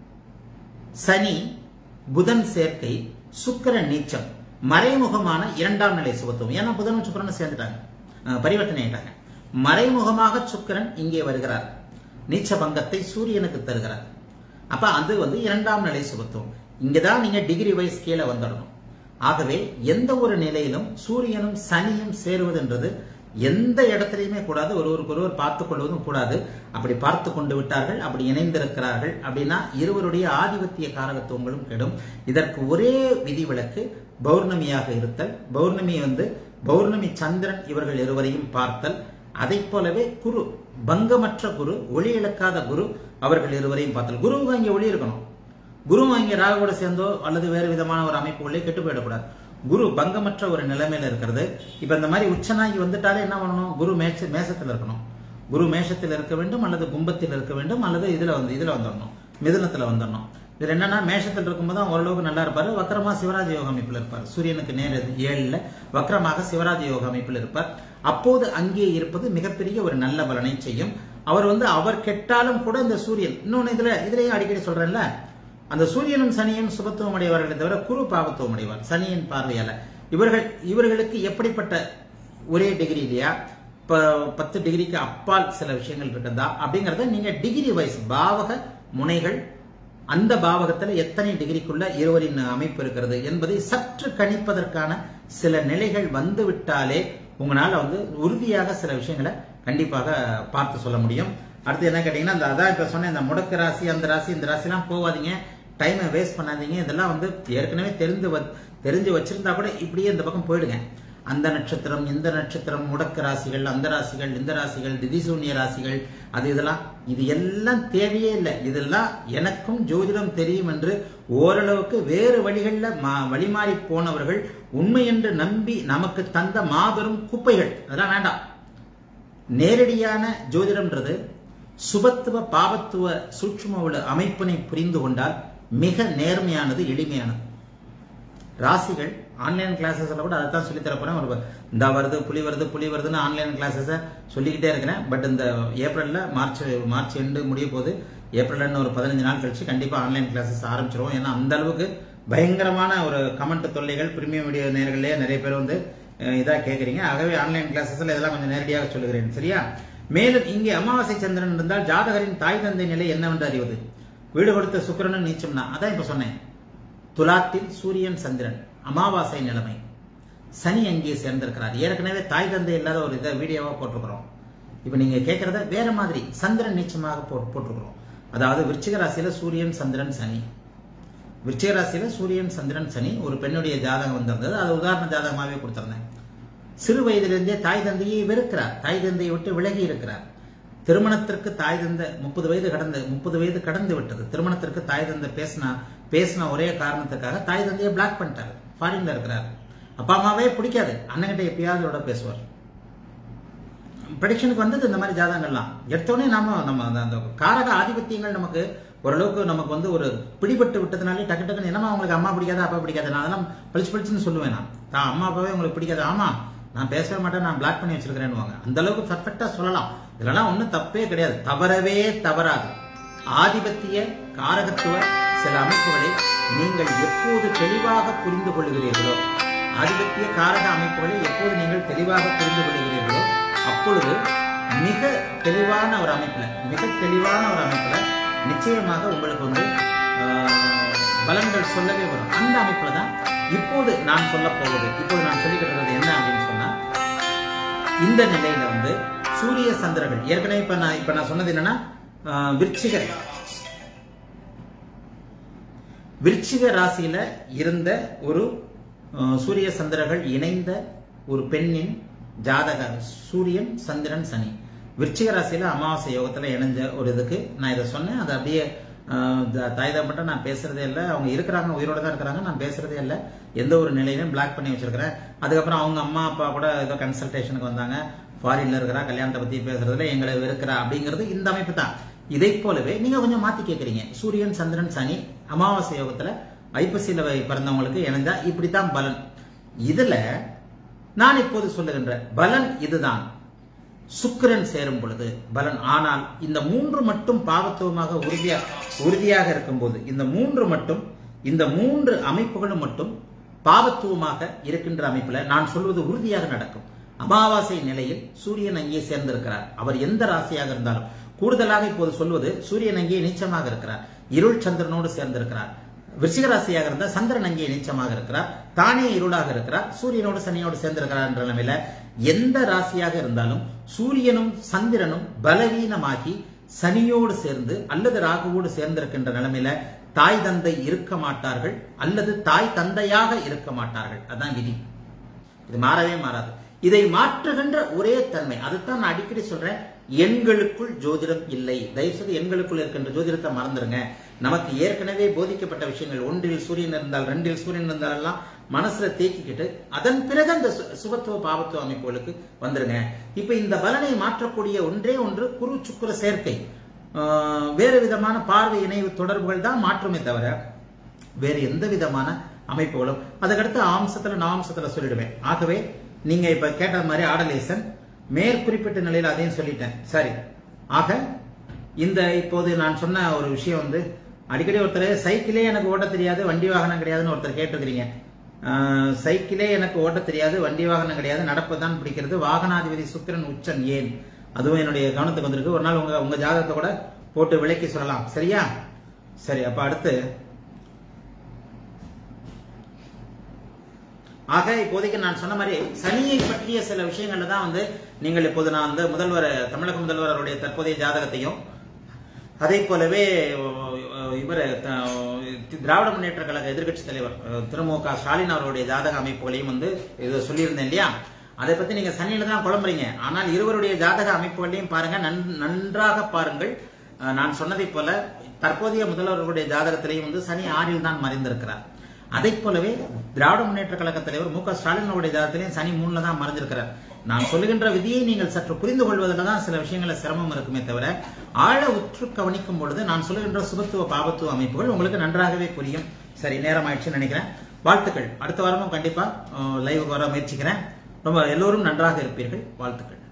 சனி புதன் சேர்க்கை சுக்கிரன் நீச்சம் மறைமுகமான இரண்டாம் நிலை சுபத்துவம் ஏன்னா புதனும் சுக்கிரனும் சேர்ந்துட்டாங்க அஹ், பரிவர்த்தனை ஆயிட்டாங்க மறைமுகமாக சுக்கிரன் இங்கே வருகிறார் நீச்ச பங்கத்தை சூரியனுக்கு தருகிறார் அப்ப அது வந்து இரண்டாம் நிலை சுபத்துவம் இங்கதான் நீங்க டிகிரி வைஸ் கீழே வந்துடணும் ஆகவே எந்த ஒரு நிலையிலும் சூரியனும் சனியும் சேருவதுன்றது எந்த இடத்துலையுமே கூடாது ஒருவருக்கு ஒருவர் பார்த்து கொள்வதும் கூடாது அப்படி பார்த்து கொண்டு விட்டார்கள் அப்படி இணைந்திருக்கிறார்கள் அப்படின்னா இருவருடைய ஆதிபத்திய காரகத்துவங்களும் கெடும் இதற்கு ஒரே விதிவிலக்கு பௌர்ணமியாக இருத்தல் பௌர்ணமி வந்து பௌர்ணமி சந்திரன் இவர்கள் இருவரையும் பார்த்தல் அதை போலவே குரு பங்கமற்ற குரு ஒளி இழக்காத குரு அவர்கள் இருவரையும் பார்த்தல் குருவுக்கு அங்கே ஒளி இருக்கணும் குரு அங்கே ராகுவோட சேர்ந்தோ அல்லது வேறு விதமான ஒரு அமைப்புகளே கெட்டு போயிடக்கூடாது குரு பங்கமற்ற ஒரு நிலைமையில இருக்கிறது இப்ப இந்த மாதிரி உச்சனாகி வந்துட்டாலே என்ன பண்ணணும் குரு மேட்ச மேசத்தில் இருக்கணும் குரு மேஷத்தில் இருக்க வேண்டும் அல்லது கும்பத்தில் இருக்க வேண்டும் அல்லது இதுல வந்து இதுல வந்துடணும் மிதுனத்துல வந்துடணும் இதுல என்னன்னா மேஷத்தில் இருக்கும்போது தான் ஓரளவுக்கு நல்லா இருப்பாரு வக்கரமா சிவராஜ யோக அமைப்பில் இருப்பார் சூரியனுக்கு நேர் ஏழுல வக்கரமாக சிவராஜ யோக அமைப்பில் இருப்பார் அப்போது அங்கே இருப்பது மிகப்பெரிய ஒரு நல்ல பலனை செய்யும் அவர் வந்து அவர் கெட்டாலும் கூட இந்த சூரியன் இன்னொன்னு இதுல இதுலயும் அடிக்கடி சொல்றேன்ல அந்த சூரியனும் சனியும் சுபத்துவம் அடைவார்களை தவிர குரு பாவத்துவம் அடைவார் சனியின் பார்வையால இவர்கள் இவர்களுக்கு எப்படிப்பட்ட ஒரே டிகிரி இல்லையா இப்ப பத்து டிகிரிக்கு அப்பால் சில விஷயங்கள் இருக்குதா அப்படிங்கறத நீங்க டிகிரி வைஸ் பாவக முனைகள் அந்த பாவகத்துல எத்தனை டிகிரிக்குள்ள இருவரின் அமைப்பு இருக்கிறது என்பதை சற்று கணிப்பதற்கான சில நிலைகள் வந்து விட்டாலே உங்களால வந்து உறுதியாக சில விஷயங்களை கண்டிப்பாக பார்த்து சொல்ல முடியும் அடுத்து என்ன கேட்டீங்கன்னா அந்த அதான் இப்ப சொன்ன இந்த முடக்கு ராசி அந்த ராசி இந்த ராசிலாம் போகாதீங்க டைமை வேஸ்ட் பண்ணாதீங்க இதெல்லாம் வந்து ஏற்கனவே தெரிந்து வ- தெரிஞ்சு வச்சிருந்தா கூட இப்படியே இந்த பக்கம் போயிடுங்க அந்த நட்சத்திரம் இந்த நட்சத்திரம் முடக்கு ராசிகள் அந்த ராசிகள் இந்த ராசிகள் திதிசூன்ய ராசிகள் அது இதெல்லாம் இது எல்லாம் தேவையே இல்லை இதெல்லாம் எனக்கும் ஜோதிடம் தெரியும் என்று ஓரளவுக்கு வேறு வழிகளில் வழிமாறி போனவர்கள் உண்மை என்று நம்பி நமக்கு தந்த மாபெரும் குப்பைகள் அதெல்லாம் வேண்டாம் நேரடியான ஜோதிடம்ன்றது சுபத்துவ பாவத்துவ சூட்சும உள்ள அமைப்பினை புரிந்து கொண்டால் மிக நேர்மையானது எளிமையானது ராசிகள் ஆன்லைன் கிளாஸஸ்ல கூட அதைத்தான் சொல்லி தரப்போறேன் ஒரு இந்த வருது புலி வருது புலி வருதுன்னு ஆன்லைன் கிளாஸஸை சொல்லிக்கிட்டே இருக்கிறேன் பட் இந்த ஏப்ரல்ல மார்ச் மார்ச் எண்டு முடிய போது ஏப்ரல்ல ஒரு பதினஞ்சு நாள் கழிச்சு கண்டிப்பா ஆன்லைன் கிளாஸஸ் ஆரம்பிச்சிருவோம் ஏன்னா அந்த அளவுக்கு பயங்கரமான ஒரு கமெண்ட் தொல்லைகள் பிரீமியம் வீடியோ நேர்களே நிறைய பேர் வந்து அஹ், இதா கேட்குறீங்க ஆகவே ஆன்லைன் கிளாஸஸ்ல இதெல்லாம் கொஞ்சம் நேரடியாக சொல்லுகிறேன் சரியா மேலும் இங்கே அமாவாசை சந்திரன் இருந்தால் ஜாதகரின் தாய் தந்தை நிலை என்னவென்று அறிவது வீடு கொடுத்த சுக்கிரனும் நீச்சம்னா அதான் இப்ப சொன்னேன் துலாத்தில் சூரியன் சந்திரன் அமாவாசை நிலைமை சனி அங்கே சேர்ந்திருக்கிறார் ஏற்கனவே தாய் தந்தை இல்லாத ஒரு இதை வீடியோவா போட்டிருக்கிறோம் இப்ப நீங்க கேட்கறத வேற மாதிரி சந்திரன் நீச்சமாக போட்- போட்டிருக்கிறோம் அதாவது விருச்சிக ராசியில சூரியன் சந்திரன் சனி விருச்சிக ராசியில சூரியன் சந்திரன் சனி ஒரு பெண்ணுடைய ஜாதகம் வந்திருந்தது அது உதாரண ஜாதகமாகவே கொடுத்திருந்தேன் சிறு வயதிலிருந்தே தாய் தந்தையை வெறுக்கிறார் தாய் தந்தையை விட்டு விலகி இருக்கிறார் திருமணத்திற்கு தாய் தந்தை முப்பது வயது கடந்து முப்பது வயது கடந்து விட்டது திருமணத்திற்கு தாய் தந்தை பேசினா பேசின ஒரே காரணத்துக்காக தாய் தந்தையை பிளாக் பண்ணிட்டாரு ஃபாரின்ல இருக்கிறார் அப்பா அம்மாவே பிடிக்காது அண்ணன்கிட்ட எப்பயாவது இதோட பேசுவார் ப்ரெடிக்ஷனுக்கு வந்தது இந்த மாதிரி ஜாதகங்கள்லாம் எடுத்தோடனே நாம நம்ம அந்த அந்த காரக ஆதிபத்தியங்கள் நமக்கு ஓரளவுக்கு நமக்கு வந்து ஒரு பிடிபட்டு விட்டதுனாலே டக்கு டக்குன்னு என்னமா உங்களுக்கு அம்மா பிடிக்காதா அப்பா பிடிக்காது நான் அதெல்லாம் பளிச்சு பளிச்சுன்னு சொல்லுவேன் நான் தான் அம்மா அப்பாவே உங்களுக்கு பிடிக்காது ஆமா நான் பேசவே மாட்டேன் நான் பிளாக் பண்ணி வச்சிருக்கிறேன்னு அந்த அளவுக்கு பர்ஃபெக்டா சொல்லலாம் இதெல்லாம் ஒன்றும் தப்பே கிடையாது தவறவே தவறாது ஆதிபத்திய காரகத்துவ சில அமைப்புகளை நீங்கள் எப்போது தெளிவாக புரிந்து கொள்கிறீர்களோ ஆதிபத்திய காரக அமைப்புகளை எப்போது நீங்கள் தெளிவாக புரிந்து கொள்கிறீர்களோ அப்பொழுது மிக தெளிவான ஒரு அமைப்புல மிக தெளிவான ஒரு அமைப்புல நிச்சயமாக உங்களுக்கு வந்து ஆஹ், பலன்கள் சொல்லவே வரும் அந்த அமைப்புல தான் இப்போது நான் சொல்ல போவது இப்போது நான் சொல்லிக்கிட்டு இருக்கிறது என்ன அப்படின்னு சொன்னா இந்த நிலையில வந்து சூரிய சந்திரர்கள் ஏற்கனவே இப்ப நான் இப்ப நான் சொன்னது என்னன்னா ஆஹ், விருச்சிக விருச்சிக ராசியில இருந்த ஒரு அஹ், சூரிய சந்திரர்கள் இணைந்த ஒரு பெண்ணின் ஜாதக சூரியன் சந்திரன் சனி விருச்சிக ராசியில அமாவாசை யோகத்துல இணைஞ்ச ஒரு இதுக்கு நான் இதை சொன்னேன் அது அப்படியே அஹ், த- தாய் தப்பட்ட நான் பேசுறதே இல்லை அவங்க இருக்கிறாங்க உயிரோட தான் இருக்கிறாங்க நான் பேசுறதே இல்லை எந்த ஒரு நிலையிலும் பிளாக் பண்ணி வச்சிருக்கிறேன் அதுக்கப்புறம் அவங்க அம்மா அப்பா கூட ஏதோ கன்சல்டேஷனுக்கு வந்தாங்க ஃபாரின்ல இருக்கிறா கல்யாணத்தை பத்தி பேசுறதுல எங்களை வெறுக்கிறா அப்படிங்கிறது இந்த அமைப்பு தான் இதை போலவே நீங்க கொஞ்சம் மாத்தி கேக்குறீங்க சூரியன் சந்திரன் சனி அமாவாசை யோகத்துல ஐப்பசியில வை- பிறந்தவங்களுக்கு இணைந்தா இப்படித்தான் பலன் இதுல நான் இப்போது சொல்லுகின்ற பலன் இதுதான் சுக்கிரன் சேரும் பொழுது பலன் ஆனால் இந்த மூன்று மட்டும் பாவத்துவமாக உறுதியா உறுதியாக இருக்கும்போது இந்த மூன்று மட்டும் இந்த மூன்று அமைப்புகளும் மட்டும் பாவத்துவமாக இருக்கின்ற அமைப்புல நான் சொல்வது உறுதியாக நடக்கும் அமாவாசை நிலையில் சூரியன் அங்கே சேர்ந்திருக்கிறார் அவர் எந்த ராசியாக இருந்தாலும் கூடுதலாக இப்போது சொல்வது சூரியன் அங்கே நீச்சமாக இருக்கிறார் இருள் சந்திரனோடு சேர்ந்திருக்கிறார் விருச்சிக ராசியாக இருந்தால் சந்திரன் அங்கே நீச்சமாக இருக்கிறார் தானே இருளாக இருக்கிறார் சூரியனோடு சனியோடு சேர்ந்திருக்கிறார் என்ற நிலைமையில எந்த ராசியாக இருந்தாலும் சூரியனும் சந்திரனும் பலவீனமாகி சனியோடு சேர்ந்து அல்லது ராகுவோடு சேர்ந்திருக்கின்ற நிலைமையில தாய் தந்தை இருக்க மாட்டார்கள் அல்லது தாய் தந்தையாக இருக்க மாட்டார்கள் அதான் விதி இது மாறவே மாறாது இதை மாற்றுகின்ற ஒரே தன்மை அதுதான் நான் அடிக்கடி சொல்றேன் எண்களுக்குள் ஜோதிடம் இல்லை தயவுசெய்து எண்களுக்குள் இருக்கின்ற ஜோதிடத்தை மறந்துருங்க நமக்கு ஏற்கனவே போதிக்கப்பட்ட விஷயங்கள் ஒன்றில் சூரியன் இருந்தால் ரெண்டில் சூரியன் இருந்தால் எல்லாம் மனசுல தேக்கிக்கிட்டு அதன் பிறகு அந்த சு- சுபத்துவ பாவத்துவ அமைப்புகளுக்கு வந்துருங்க இப்ப இந்த பலனை மாற்றக்கூடிய ஒன்றே ஒன்று குரு சுக்கிர சேர்க்கை ஆஹ், வேறு விதமான பார்வை இணைவு தொடர்புகள் தான் மாற்றுமே தவிர வேறு எந்த விதமான அமைப்புகளும் அதுக்கடுத்து ஆம்சத்துல நாம்சத்துல சொல்லிடுவேன் ஆகவே நீங்க இப்ப கேட்ட மாதிரி ஆடலேசன் மேற்குறிப்பிட்ட நிலையில அதையும் சொல்லிட்டேன் சரி ஆக இந்த இப்போது நான் சொன்ன ஒரு விஷயம் வந்து அடிக்கடி ஒருத்தர் சைக்கிளே எனக்கு ஓட்ட தெரியாது வண்டி வாகனம் கிடையாதுன்னு ஒருத்தர் கேட்டிருக்கிறீங்க ஆஹ், சைக்கிளே எனக்கு ஓட்ட தெரியாது வண்டி வாகனம் கிடையாது நடப்பு தான் பிடிக்கிறது வாகனாதிபதி சுக்கிரன் உச்சன் ஏன் அதுவும் என்னுடைய கவனத்துக்கு வந்திருக்கு ஒரு நாள் உங்க உங்க ஜாதகத்தை கூட போட்டு விளக்கி சொல்லலாம் சரியா சரி அப்ப அடுத்து ஆக இப்போதைக்கு நான் சொன்ன மாதிரி சனியை பற்றிய சில விஷயங்கள்ல தான் வந்து நீங்கள் இப்போது நான் வந்து முதல்வர் தமிழக முதல்வர் அவருடைய தற்போதைய ஜாதகத்தையும் அதே போலவே அஹ், இவர் த- திராவிட முன்னேற்ற கழக எதிர்க்கட்சி தலைவர் அஹ், திரு மு க ஸ்டாலின் அவருடைய ஜாதக அமைப்புகளையும் வந்து இது சொல்லியிருந்தேன் இல்லையா அதை பத்தி நீங்க சனியில தான் குழம்புறீங்க ஆனால் இருவருடைய ஜாதக அமைப்புகளையும் பாருங்க நன்- நன்றாக பாருங்கள் அஹ், நான் சொன்னதைப் போல தற்போதைய முதல்வர்களுடைய ஜாதகத்திலையும் வந்து சனி ஆறில் தான் மறைந்திருக்கிறார் அதை போலவே திராவிட முன்னேற்ற கழக தலைவர் மு க ஸ்டாலின் அவருடைய ஜாதகத்திலையும் சனி மூணுல தான் மறைஞ்சிருக்கிறார் நான் சொல்லுகின்ற விதியை நீங்கள் சற்று புரிந்து கொள்வதில் தான் சில விஷயங்கள சிரமம் இருக்குமே தவிர ஆழ உற்று கவனிக்கும் பொழுது நான் சொல்லுகின்ற சுபத்துவ பாபத்துவ அமைப்புகள் உங்களுக்கு நன்றாகவே புரியும் சரி நேரம் ஆயிடுச்சுன்னு நினைக்கிறேன் வாழ்த்துக்கள் அடுத்த வாரமும் கண்டிப்பா லைவுக்கு வர முயற்சிக்கிறேன் ரொம்ப எல்லோரும் நன்றாக இருப்பீர்கள் வாழ்த்துக்கள்